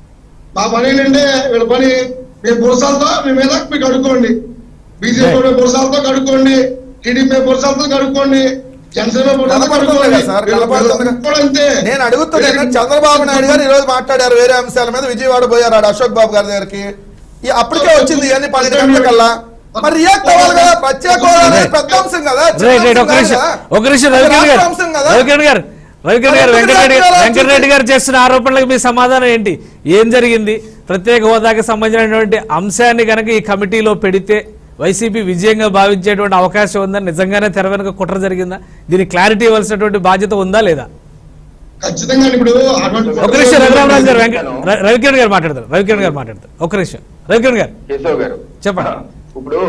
మా పని ఏంటంటే వీళ్ళ పని మేము పొలసాలతో మీ మీద మీకు కడుక్కోండి బీజేపీ పొలసాలతో కడుక్కోండి టీడీపీ పొలసాలతో కడుక్కోండి జనసేన పొలసాలతో కనపడుతుంది కడుక్కోండి కదా సార్, కనపడుతుంది కదా. కూడా అంతే నేను అడుగుతున్నాను చంద్రబాబు నాయుడు గారు ఈ రోజు మాట్లాడారు వేరే అంశాల మీద విజయవాడ పోయారు ఆడ అశోక్ బాబు గారి దగ్గరికి ఈ అప్పటికే వచ్చింది ఇవన్నీ పన్నెండు గంటలకల్లా మరి రియాక్ట్ అవ్వాలి కదా ప్రత్యేక హోదా అనేది పెద్ద అంశం కదా చిన్న రైట్ రైట్ అంశం ఒక కాదు నిమిషం కదా. ఒక నిమిషం అది రవికిరణ్ గారు రాష్ట్ర అంశం కదా రవికిరణ్ గారు రవికిరణ్ గారు మరి వెంకటరెడ్డి ఎందుకు రాష్ట్రాలు వెంకటరెడ్డి గారు చేస్తున్న ఆరోపణలకు మీ సమాధానం ఏంటి ఏం జరిగింది ప్రత్యేక హోదాకి సంబంధించినటువంటి అంశాన్ని కనుక ఈ కమిటీలో పెడితే వైసీపీ విజయంగా భావించేటువంటి అవకాశం ఉందా నిజంగానే తెర వెనుక కుట్ర జరిగిందా దీనికి క్లారిటీ ఇవ్వాల్సినటువంటి బాధ్యత ఉందా లేదా ఖచ్చితంగా ఇప్పుడు అటువంటి ఒక నిమిషం రఘురామరాజు గారు వెంక- ర- రవికిరణ్ గారు మాట్లాడతారు రవికిరణ్ గారు మాట్లాడతారు ఒక నిమిషం రవికిరణ్ గారు కేశవ్ గారు చెప్పండి. ఇప్పుడు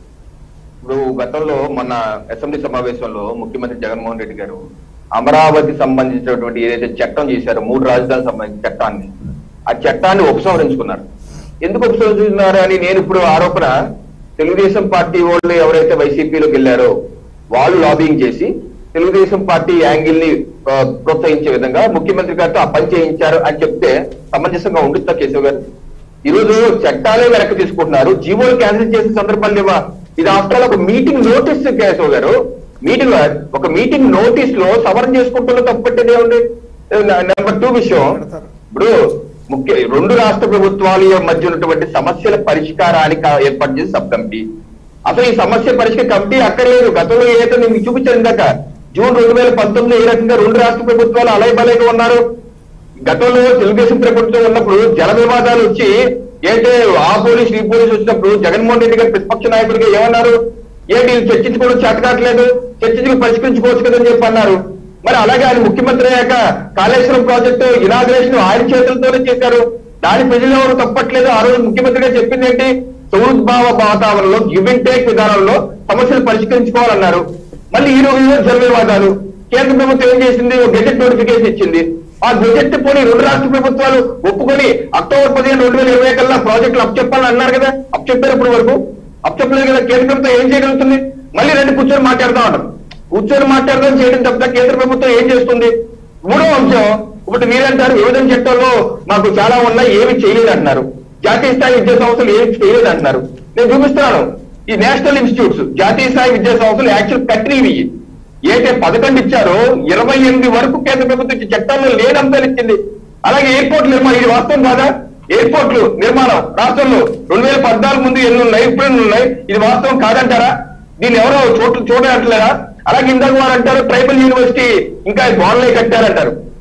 ఇప్పుడు గతంలో మొన్న అసెంబ్లీ సమావేశంలో ముఖ్యమంత్రి జగన్మోహన్ రెడ్డి గారు అమరావతి సంబంధించినటువంటి ఏదైతే చట్టం చేశారో మూడు రాజధానులకు సంబంధించిన చట్టాన్ని ఆ చట్టాన్ని ఉపసంహరించుకున్నారు ఎందుకు ఉపసంహరించుకున్నారు అని నేను ఇప్పుడు ఆరోపణ తెలుగుదేశం పార్టీ వాళ్ళు ఎవరైతే వైసీపీలోకి వెళ్ళారో వాళ్ళు లాబింగ్ చేసి తెలుగుదేశం పార్టీ యాంగిల్ ని ఆ, ప్రోత్సహించే విధంగా ముఖ్యమంత్రి గారితో ఆ పని చేయించారు అని చెప్తే సమంజసంగా ఉంటుందా కేశవ్ గారు ఈ రోజు చట్టాలే వెనక్కి తీసుకుంటున్నారు జీవోలు క్యాన్సిల్ చేసిన సందర్భాలు లేవా ఇది ఆఫ్టర్ ఒక మీటింగ్ నోటీస్ కేశవ్ గారు మీటింగ్ ఒక మీటింగ్ నోటీస్ లో సవరణ చేసుకుంటున్న తప్పట్టేదే ఉంది నెంబర్ టూ విషయం ఇప్పుడు ముఖ్య రెండు రాష్ట్ర ప్రభుత్వాల మధ్య ఉన్నటువంటి సమస్యల పరిష్కారానికి కా- ఏర్పాటు చేసిన సబ్ కమిటీ అసలు ఈ సమస్య పరిష్కార కమిటీ అక్కర్లేదు గతంలో ఏదైతే నేను మీకు చూపించాను ఇందాక జూన్ రెండు వేల పంతొమ్మిది ఏ రకంగా రెండు రాష్ట్ర ప్రభుత్వాలు అలయ బలైగా ఉన్నారు గతంలో తెలుగుదేశం ప్రభుత్వం ఉన్నప్పుడు జల వివాదాలు వచ్చి ఏంటే ఆ పోలీస్ ఈ పోలీస్ వచ్చినప్పుడు జగన్మోహన్ రెడ్డి గారు ప్రతిపక్ష నాయకుడిగా ఏమన్నారు ఏంటి ఇది చర్చించుకోవడం చేతకాట్లేదు చర్చించుకుని పరిష్కరించుకోవచ్చు కదని చెప్పి అన్నారు మరి అలాగే ఆయన ముఖ్యమంత్రి అయ్యాక కాళేశ్వరం ప్రాజెక్టు ఇనాగ్రేషన్ ఆయన చేతులతోనే చేశారు దాని ప్రజలు ఎవరు తప్పట్లేదు ఆ రోజు ముఖ్యమంత్రిగా చెప్పింది ఏంటి సౌద్భావ వాతావరణంలో గివ్ అండ్ టేక్ విధానంలో సమస్యలు పరిష్కరించుకోవాలన్నారు మళ్ళీ ఈ రోజు జల వివాదాలు కేంద్ర ప్రభుత్వం ఏం చేసింది ఒక గెజెట్ నోటిఫికేషన్ ఇచ్చింది ఆ గెజెట్ పోనీ రెండు రాష్ట్ర ప్రభుత్వాలు ఒప్పుకొని అక్టోబర్ పదిహేను రెండు వేల ఇరవై కల్లా ప్రాజెక్టులు అప్పచెప్పాలని అన్నారు కదా అప్పచెప్పారు ఇప్పటి వరకు అప్పచెప్పలేదు కదా కేంద్ర ప్రభుత్వం ఏం చేయగలుగుతుంది మళ్ళీ రెండు కూర్చొని మాట్లాడుతూ ఉంటాం కూర్చొని మాట్లాడడం చేయడం తప్ప కేంద్ర ప్రభుత్వం ఏం చేస్తుంది మూడో అంశం ఇప్పుడు మీరంటారు విభజన చట్టంలో మాకు చాలా ఉన్నాయి ఏమి చేయలేదు అంటున్నారు జాతీయ స్థాయి విద్యా సంస్థలు ఏమి చేయలేదు అంటున్నారు నేను చూపిస్తున్నాను ఈ నేషనల్ ఇన్స్టిట్యూట్స్ జాతీయ స్థాయి విద్యా సంస్థలు యాక్చువల్ కట్టినవి ఇవి. ఏదైతే పథకం ఇచ్చారో ఇరవై ఎనిమిది వరకు కేంద్ర ప్రభుత్వం ఇచ్చే చట్టాల్లో లేని అంశాలు ఇచ్చింది అలాగే ఎయిర్పోర్ట్ నిర్మాణం ఇది వాస్తవం కాదా ఎయిర్పోర్ట్లు నిర్మాణం రాష్ట్రంలో రెండు వేల పద్నాలుగు ముందు ఎన్ని ఉన్నాయి ఇప్పుడు ఎన్ని ఉన్నాయి ఇది వాస్తవం కాదంటారా దీన్ని ఎవరో చోట్ల చూడట్లేదా అలాగే ఇందాక వారు అంటారు ట్రైబల్ యూనివర్సిటీ ఇంకా బాన్లే కట్టారంటారు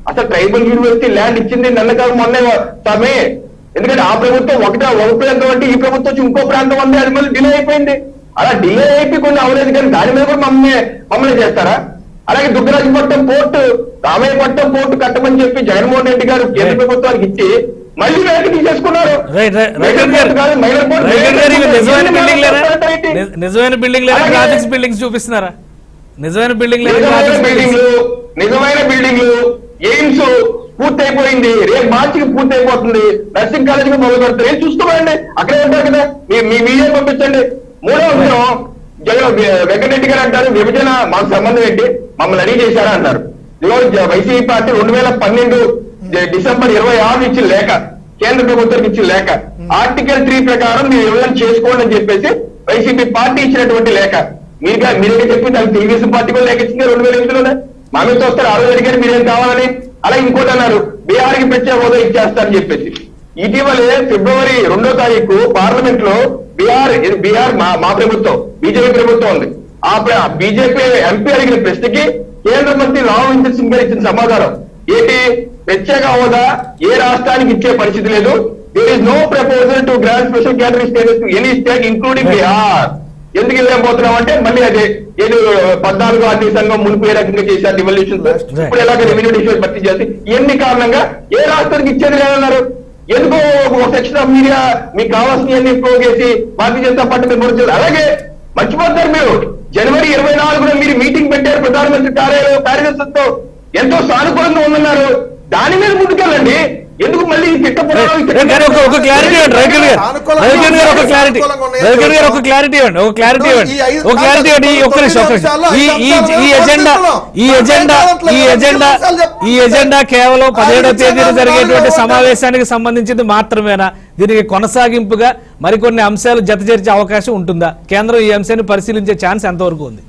అసలు ట్రైబల్ యూనివర్సిటీ ల్యాండ్ ఇచ్చింది నిన్న కాదు మొన్నే తమే ఎందుకంటే ఆ ప్రభుత్వం ఒకటే ఒక ప్రాంతం అంటే ఈ ప్రభుత్వం వచ్చి ఇంకో ప్రాంతం ఉంది అది మళ్ళీ డిలే అయిపోయింది అలా డిలే అయిపోయి కొన్ని అవ్వలేదు కానీ దాని మీద కూడా మమ్మల్ని మమ్మల్ని చేస్తారా అలాగే దుగ్గరాజపట్నం పోర్టు రామయ్యపట్నం పోర్టు కట్టమని చెప్పి జగన్మోహన్ రెడ్డి గారు కేంద్ర ప్రభుత్వానికి ఇచ్చి మళ్ళీ వెనక్కి తీసేసుకున్నారు రైట్ రైట్ రైట్ మైనర్ గారు పోర్టు కాదు, మైనర్ పోర్టు రైట్ గారు ఇవి నిజమైన బిల్డింగ్ లేనా ఏంటి? ని- నిజమైన బిల్డింగ్ లేనా అలాగే- గ్రాఫిక్స్ బిల్డింగ్స్ చూపిస్తున్నారా నిజమైన బిల్డింగ్ లేనా నిజమైన గ్రాఫిక్స్ బిల్డింగ్లు నిజమైన బిల్డింగ్లు ఎయిమ్స్ పూర్తయిపోయింది రేపు మార్చికి పూర్తయిపోతుంది నర్సింగ్ కాలేజీకి మొదలు పెడతారు ఏం చూసుకోమండి అక్కడే ఉంటారు కదా మీ మీ మీడియా పంపించండి మూడో అంశం జగన్ వెంకటరెడ్డి గారు అంటారు విభజన మాకు సంబంధం ఏంటి మమ్మల్ని అడిగి చేశారా అంటారు ఇదిగో జ- వైసీపీ పార్టీ రెండు వేల పన్నెండు జ- డిసెంబర్ ఇరవై ఆరు ఇచ్చిన లేఖ కేంద్ర ప్రభుత్వానికి ఇచ్చిన లేఖ ఆర్టికల్ త్రీ ప్రకారం మీరు విభజన చేసుకోండి అని చెప్పేసి వైసీపీ పార్టీ ఇచ్చినటువంటి లేఖ మీరుగా మీరే చెప్పి దానికి తెలుగుదేశం పార్టీ కూడా లేఖ ఇచ్చింది రెండు వేల ఎనిమిదిలోనే మా మీద వస్తారు ఆ రోజు అడిగారు మీరేం కావాలని అలా ఇంకోటి అన్నారు బీహార్కి ప్రత్యేక హోదా ఇచ్చేస్తారని చెప్పేసి ఇటీవలే ఫిబ్రవరి రెండో తారీఖు పార్లమెంట్ లో బీహార్ ఇది బీహార్ మా మా ప్రభుత్వం బీజేపీ ప్రభుత్వం ఉంది ఆ బీజేపీ ఎంపీ అడిగిన ప్రశ్నకి కేంద్ర మంత్రి రామ్ ఇంద్ర సింగ్ గారు ఇచ్చిన సమాధానం ఏంటి ప్రత్యేక హోదా ఏ రాష్ట్రానికి ఇచ్చే పరిస్థితి లేదు there is no proposal to grant special category status to any state including Bihar ఎందుకు వెళ్ళాం పోతున్నాం అంటే మళ్ళీ అదే ఏదో పద్నాలుగు ఆర్థిక సంఘం మునుపు ఏ రకంగా చేశారు డివల్యూషన్ ఇప్పుడు ఎలాగ రెవెన్యూ డివిజన్ భర్తీ చేసి ఎన్ని కారణంగా ఏ రాష్ట్రానికి ఇచ్చేది లేదన్నారు ఎందుకో ఒక సెక్షన్ ఆఫ్ మీడియా మీకు కావాల్సినవన్నీ పోగేసి భారతీయ జనతా పార్టీ మీరు మొదలు అలాగే మర్చిపోతారు మీరు జనవరి ఇరవై నాలుగున మీరు మీటింగ్ పెట్టారు ప్రధానమంత్రి కార్యాలయం కార్యదర్శితో ఎంతో సానుకూలంగా ఉందన్నారు దాని మీద ముందుకెళ్ళండి ఎందుకు మళ్ళీ ఈ తిట్టపురాణం, ఈ రైట్ గారు ఒక- ఒక క్లారిటీ ఇవ్వండి రైతులు గారు రైతులు గారు ఒక క్లారిటీ రైతులు గారు ఒక క్లారిటీ ఇవ్వండి ఒక క్లారిటీ ఇవ్వండి ఒక క్లారిటీ ఇవ్వండి ఈ ఒక్క నిమిషం ఒక్క నిమిషం ఈ ఈ ఈ ఎజెండా ఈ ఎజెండా ఈ ఎజెండా ఈ ఎజెండా కేవలం పదిహేడవ తేదీన జరిగేటువంటి సమావేశానికి సంబంధించింది మాత్రమేనా దీనికి కొనసాగింపుగా మరికొన్ని అంశాలు జత చేర్చే అవకాశం ఉంటుందా కేంద్రం ఈ అంశాన్ని పరిశీలించే ఛాన్స్ ఎంతవరకు ఉంది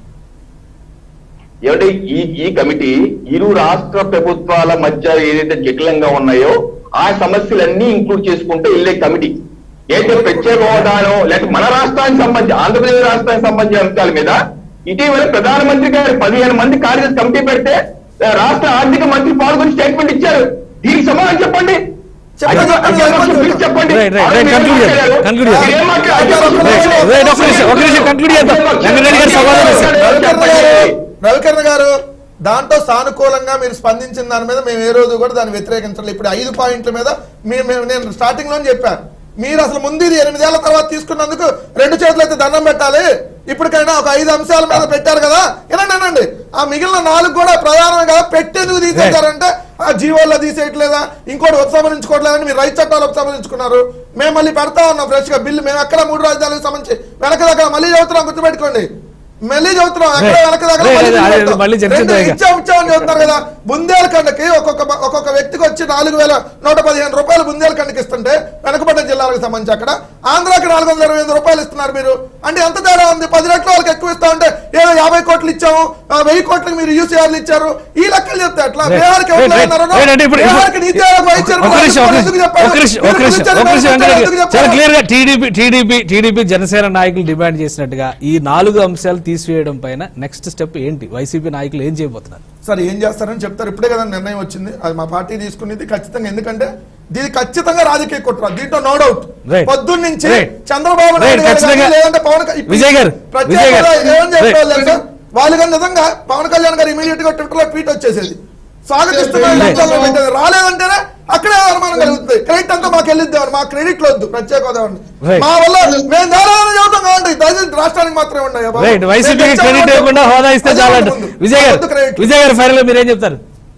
ఏమంటే ఈ ఈ కమిటీ ఇరు రాష్ట్ర ప్రభుత్వాల మధ్య ఏదైతే జటిలంగా ఉన్నాయో ఆ సమస్యలన్నీ ఇంక్లూడ్ చేసుకుంటే వెళ్ళే కమిటీ ఏదైతే ప్రత్యేక హోదానో లేకపోతే మన రాష్ట్రానికి సంబంధించి ఆంధ్రప్రదేశ్ రాష్ట్రానికి సంబంధించిన అంశాల మీద ఇటీవల ప్రధానమంత్రి గారు పదిహేను మంది కార్యదర్శి కమిటీ పెడితే ఆ, రాష్ట్ర ఆర్థిక మంత్రి పాల్గొని స్టేట్మెంట్ ఇచ్చారు దీనికి సమాధానం చెప్పండి చెప్పండి, అధికార- చెప్పండి, అధికార పక్షం చెప్పండి. పిలిచి చెప్పండి రైట్, రైట్, వాళ్ళు రైట్, ఏం conclude చేయండి, మాట్లాడారు? conclude చేయండి. మీరు ఏం మాట్లాడారు? అధికార పక్షం రైట్, రైట్, ఒక నిమిషం, ఒక నిమిషం conclude చేద్దాం. వెంకటరెడ్డి గారు సమాధానం ఇస్తారు. రవికర్ణ గారు రవికర్ణ గారు దాంట్లో సానుకూలంగా మీరు స్పందించిన దాని మీద మేము ఏ రోజు కూడా దాన్ని వ్యతిరేకించలేదు ఇప్పుడు ఐదు పాయింట్ల మీద మీ- మేము నేను స్టార్టింగ్ లో చెప్పాను మీరు అసలు ముందు ఇది ఎనిమిదేళ్ల తర్వాత తీసుకున్నందుకు రెండు చేతులు అయితే దండం పెట్టాలి ఇప్పటికైనా ఒక ఐదు అంశాల మీద పెట్టారు కదా ఇలాంటి అనండి ఆ మిగిలిన నాలుగు కూడా ప్రధానమే కదా పెట్టేందుకు తీసేశారంటే ఆ జీవోల్లో తీసేయట్లేదా ఇంకోటి ఉపసంహరించుకోవట్లేదని మీరు రైతు చట్టాలు ఉపసంహరించుకున్నారు మేము మళ్ళీ పెడతా ఉన్నాం ఫ్రెష్ గా బిల్లు మేము ఎక్కడ మూడు రాజధానులకు సంబంధించి వెనక దగ్గర మళ్ళీ చదువుతున్నాం గుర్తుపెట్టుకోండి మళ్ళీ చదువుతున్నాం ఎక్కడ రైట్. వెనక దగ్గర రైట్, మళ్ళీ రైట్, బిల్లు అదే, పెడతాం. మళ్ళీ చర్చిద్దాం రెండు ఇక. ఇచ్చాం ఇచ్చామని చెప్తున్నారు కదా బుందేలఖండకి ఒక్కొక్క ఒక్కొక్క వ్యక్తికి వచ్చి నాలుగు వేల నూట పదిహేను రూపాయలు బుందేలఖండకి ఇస్తుంటే వెనకబడ్డ జిల్లాలకు సంబంధించి అక్కడ ఆంధ్రాకి నాలుగు వందల ఇరవై ఐదు రూపాయలు ఇస్తున్నారు మీరు అంటే ఎంత తేడా ఉంది పది రెట్లు వాళ్ళకి ఎక్కువ ఇస్తా ఉంటే ఏదో యాభై కోట్లు ఇచ్చాము ఆ, వెయ్యి కోట్లకు మీరు యూసీఆర్లు ఇచ్చారు ఈ లెక్కలు చెప్తే ఎట్లా రైట్, బీహార్కి రైట్, ఎవరు రైట్, అన్నారో, రైట్, అంటే ఇప్పుడు- బీహార్కి నీతి ఆయోగ్ వైస్ ఒక చైర్మన్ నిమిషం, ఒక ఎందుకు నిమిషం, చెప్పారు? ఒక నిమిషం, మీరు ఒక నిమిషం, పిలిచారు, ఒక నిమిషం, పిలిచారు, వెంకటరెడ్డి ఎందుకు గారు. చాలా చెప్పారు? క్లియర్ గా టీడీపీ టీడీపీ టీడీపీ జనసేన నాయకులు డిమాండ్ చేసినట్టుగా ఈ నాలుగు అంశాలు తీసివేయడం పైన నెక్స్ట్ స్టెప్ ఏంటి వైసీపీ నాయకులు ఏం చేయబోతున్నారు సరే ఏం చేస్తారని చెప్తారు ఇప్పుడే కదా నిర్ణయం వచ్చింది అది మా పార్టీ తీసుకునేది ఖచ్చితంగా ఎందుకంటే దీని ఖచ్చితంగా రాజకీయ కుట్ర దీంట్లో నో డౌట్ Right. పొద్దున్న నుంచి Right. చంద్రబాబు నాయుడు Right, గారు ఖచ్చితంగా. కానీ లేదంటే పవన్ క- ఇప్పుడు విజయ్ గారు, ప్రత్యేక విజయ్ గారు. హోదా ఏమని చెప్పాలి Right. తెలుసా? వాళ్ళు కానీ నిజంగా పవన్ కళ్యాణ్ గారు ఇమీడియట్ గా ట్విట్టర్ లో ట్వీట్ వచ్చేసేది స్వాగతిస్తున్నారు Right. లెక్కల్లో పెట్టేది రాలేదంటేనే అక్కడే అనుమానం కలుగుతుంది క్రెడిట్ అంతా మాకు వెళ్ళిద్దామని మా క్రెడిట్ వద్దు ప్రత్యేక హోదా ఉంది Right. మా వల్ల మేము దారాలను చెబుతాం కాబట్టి దయచేసి రాష్ట్రానికి మాత్రమే ఉన్నాయి బాబు. రైట్ వైసీపీకి మేము క్రెడిట్ తెచ్చాము ఇవ్వకుండా హోదా ఇస్తే అదే చాలంట ముందు. విజయ్ గారు వద్దు credit. విజయ్ గారు ఫైనల్ మీరు ఏం చెప్తారు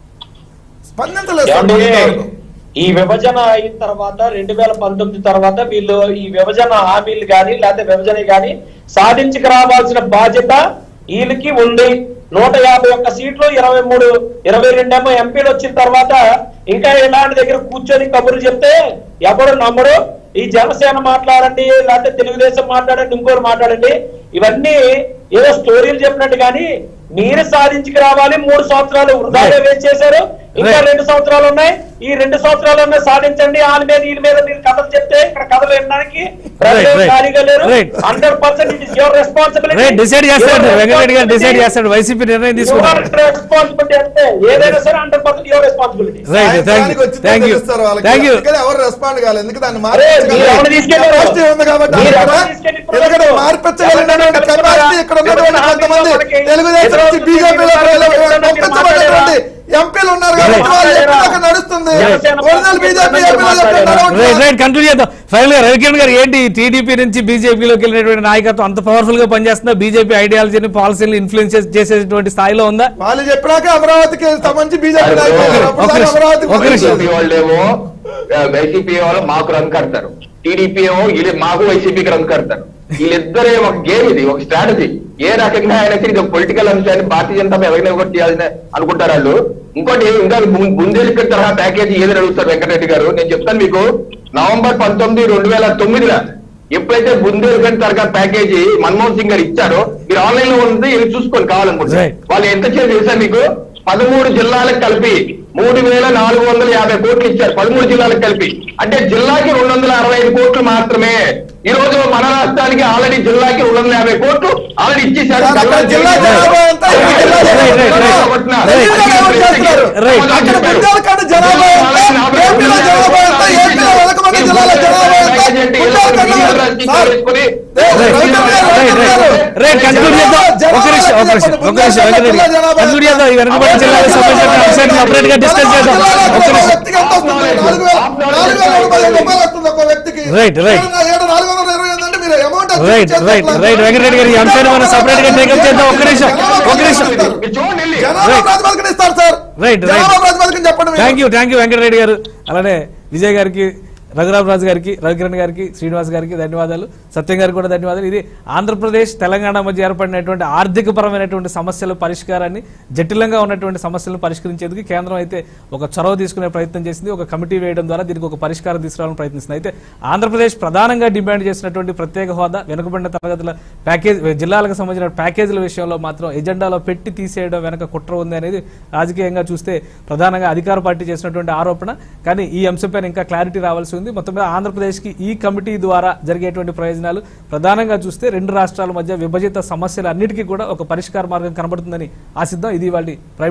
స్పందించలేదు సార్ ఏమండి ఇంతవరకు. ఈ విభజన అయిన తర్వాత రెండు వేల పంతొమ్మిది తర్వాత వీళ్ళు ఈ విభజన హామీలు గాని లేకపోతే విభజన గాని సాధించుకు రావాల్సిన బాధ్యత వీళ్ళకి ఉంది నూట యాభై ఒక్క సీట్లు ఇరవై మూడు ఇరవై రెండేమో ఎంపీలు వచ్చిన తర్వాత ఇంకా ఇలాంటి దగ్గర కూర్చొని కబుర్లు చెప్తే ఎవరు నమ్మరు ఈ జనసేన మాట్లాడండి లేకపోతే తెలుగుదేశం మాట్లాడండి ఇంకోరు మాట్లాడండి ఇవన్నీ ఏదో స్టోరీలు చెప్పినట్టు కానీ మీరు సాధించుకు రావాలి మూడు సంవత్సరాలు వృధాగా వేస్ట్ చేశారు ఇంకా Right. రెండు సంవత్సరాలు ఉన్నాయి ఈ రెండు సంవత్సరాలు సాధించండి వాళ్ళ మీద వీళ్ళ మీద మీరు కథలు చెప్తే ఇక్కడ కథలు వినడానికి ప్రజలు right. ఖాళీగా లేరు Right. Hundred percent it is your responsibility right decide చేస్తాడు వెంకటరెడ్డి గారు డిసైడ్ చేస్తాడు వైసీపీ నిర్ణయం తీసుకుంటారు రెస్పాన్సిబిలిటీ అంటే ఏదైనా సరే hundred percent your responsibility right thank సాయంత్రానికి యూ వచ్చిందే థ్యాంక్ యూ తెలుస్తారు వాళ్ళకి. థ్యాంక్ యూ అందుకని ఎవరు రెస్పాండ్ కాలేదు ఎందుకు దాన్ని అరే, మీరు ఎవరిని మార్పించగలిగిన తీసుకెళ్లారు? capacity ఉంది కాబట్టి మీరు అక్కడ ఎవరిని తీసుకెళ్లారు? ఎందుకంటే మార్పించగలిగినటువంటి ఎవరిని కెపాసిటీ ఇక్కడ ఉన్నటువంటి ఎవరిని కొంతమంది మనకి తెలుగుదేశం నుంచి ఎదురు బీజేపీలో ఎదురు పంపించబడినటువంటి ఎంపీలు ఉన్నారు కాబట్టి Right. వాళ్ళు ఎక్కడ నడుస్తుంది జనసేన ఒరిజినల్ పార్టీ బీజేపీ మీరు ఎంపీలో ఎక్కడ మాట్లాడారు. రైట్ నడవట్లేదు. రైట్ కంటిన్యూ చేద్దాం ఫైనల్ గా రవికిరణ్ గారు ఏంటి టీడీపీ నుంచి బీజేపీలోకి వెళ్ళినటువంటి నాయకత్వం అంత పవర్ఫుల్ గా పనిచేస్తుందా బీజేపీ ఐడియాలజీని పాలసీని ఇన్ఫ్లుయెన్స్ చేసేటువంటి స్థాయిలో ఉందా వాళ్ళు చెప్పినాక అమరావతికి సంబంధించి బీజేపీ అరే, నాయకులు అప్పుడు ఒక దాకా నిమిషం, అమరావతి ఒక నిమిషం. వైసీపీ వాళ్ళేమో వైసీపీ వాళ్ళు మాకు రంగు కడతారు టీడీపీ ఏమో వీళ్ళు మాకు వైసీపీకి రంగు కడతారు వీళ్ళిద్దరే ఒక గేమ్ ఇది ఒక స్ట్రాటజీ ఏ రకంగా అయినా సరే ఇది ఒక పొలిటికల్ అంశాన్ని భారతీయ జనతా పార్టీ ఎవరైనా ఒకటి చేయాలని అనుకుంటారు వాళ్ళు ఇంకోటి ఇంకా ము- బుందేలికి తరహా ప్యాకేజీ ఏదని అడుగుతారు వెంకటరెడ్డి గారు నేను చెప్తాను మీకు నవంబర్ పంతొమ్మిది రెండు వేల తొమ్మిదిలో ఎప్పుడైతే బుందేల్ఖండ్ తరహా ప్యాకేజీ మన్మోహన్ సింగ్ గారు ఇచ్చారో మీరు ఆన్లైన్ లో ఉంది ఇది చూసుకొని కావాలనుకుంటే Right. వాళ్ళు ఎంత చేసి తెలుసా మీకు పదమూడు జిల్లాలకు కలిపి మూడు వేల నాలుగు వందల యాభై కోట్లు ఇచ్చారు పదమూడు జిల్లాలకు కలిపి అంటే జిల్లాకి రెండు వందల అరవై ఐదు కోట్లు మాత్రమే ఈ రోజు మన రాష్ట్రానికి ఆల్రెడీ జిల్లాకి రెండు వందల యాభై కోట్లు ఆల్రెడీ ఇచ్చేసారు సార్, అక్కడ జిల్లా జనాభా ఎంత? ఈ జిల్లా జనాభా ఎంత? తెలంగాణ ఎవరు చేస్తున్నారు? Right. అక్కడ బుందేల్ఖండ్ జనాభా ఎంత? ఏపీలో జనాభా ఎంత? ఏపీలో వెనకబడ్డ జిల్లాల జనాభా ఎంత? బుందేల్ఖండ్ సార్, ఏ, రవిచంద్ర గారు రైట్ రైట్ రైట్ కంక్లూడ్ చేద్దాం ఒక నిమిషం ఒక నిమిషం ఒక నిమిషం వెంకటరెడ్డి కంక్లూడ్ చేద్దాం ఈ వెనుకబడిన జిల్లాలకు సంబంధించిన అంశాన్ని సపరేట్ గా డిస్కస్ చేద్దాం ఒక నిమిషం వ్యక్తికి ఎంత వస్తుంది? నాలుగు వేల- నాలుగు వేల ఎనభై ఐదు రూపాయలు వస్తుంది ఒక వ్యక్తికి. Right, right. ఏడు- ఏడు నాలుగు వందల ఇరవై ఏంటంటే మీరు amount అది రైట్ చేస్తే రైట్ ఎట్లా? రైట్ వెంకటరెడ్డి గారు ఈ అంశాన్ని మనం సపరేట్ గా టేకప్ చేద్దాం ఒక నిమిషం ఒక నిమిషం మీరు చూడండి వెళ్ళి. జనాభా Right. ప్రాతిపదికన ఇస్తారు సార్ Right, right. జనాభా ప్రాతిపదికన చెప్పండి మీరు. Thank you thank you Venkata Reddy గారు అలానే విజయ్ గారికి రఘురామ్ రాజు గారికి రవికిరణ్ గారికి శ్రీనివాస్ గారికి ధన్యవాదాలు సత్యం గారికి కూడా ధన్యవాదాలు ఇది ఆంధ్రప్రదేశ్ తెలంగాణ మధ్య ఏర్పడినటువంటి ఆర్థిక పరమైనటువంటి సమస్యల పరిష్కారాన్ని జటిలంగా ఉన్నటువంటి సమస్యలను పరిష్కరించేందుకు కేంద్రం అయితే ఒక చొరవ తీసుకునే ప్రయత్నం చేసింది ఒక కమిటీ వేయడం ద్వారా దీనికి ఒక పరిష్కారం తీసుకురావాలని ప్రయత్నిస్తుంది అయితే ఆంధ్రప్రదేశ్ ప్రధానంగా డిమాండ్ చేసినటువంటి ప్రత్యేక హోదా వెనుకబడిన తరగతుల ప్యాకేజ్ జిల్లాలకు సంబంధించిన ప్యాకేజీల విషయంలో మాత్రం ఎజెండాలో పెట్టి తీసేయడం వెనక కుట్ర ఉంది అనేది రాజకీయంగా చూస్తే ప్రధానంగా అధికార పార్టీ చేసినటువంటి ఆరోపణ కానీ ఈ అంశంపైన ఇంకా క్లారిటీ రావాల్సి ఉంది మొత్తం మీద ఆంధ్రప్రదేశ్కి ఈ కమిటీ ద్వారా జరిగేటువంటి ప్రయోజనాలు ప్రధానంగా చూస్తే రెండు రాష్ట్రాల మధ్య విభజిత సమస్యలు అన్నిటికీ కూడా ఒక పరిష్కార మార్గం కనబడుతుందని ఆశిద్దాం ఇది వాళ్ళ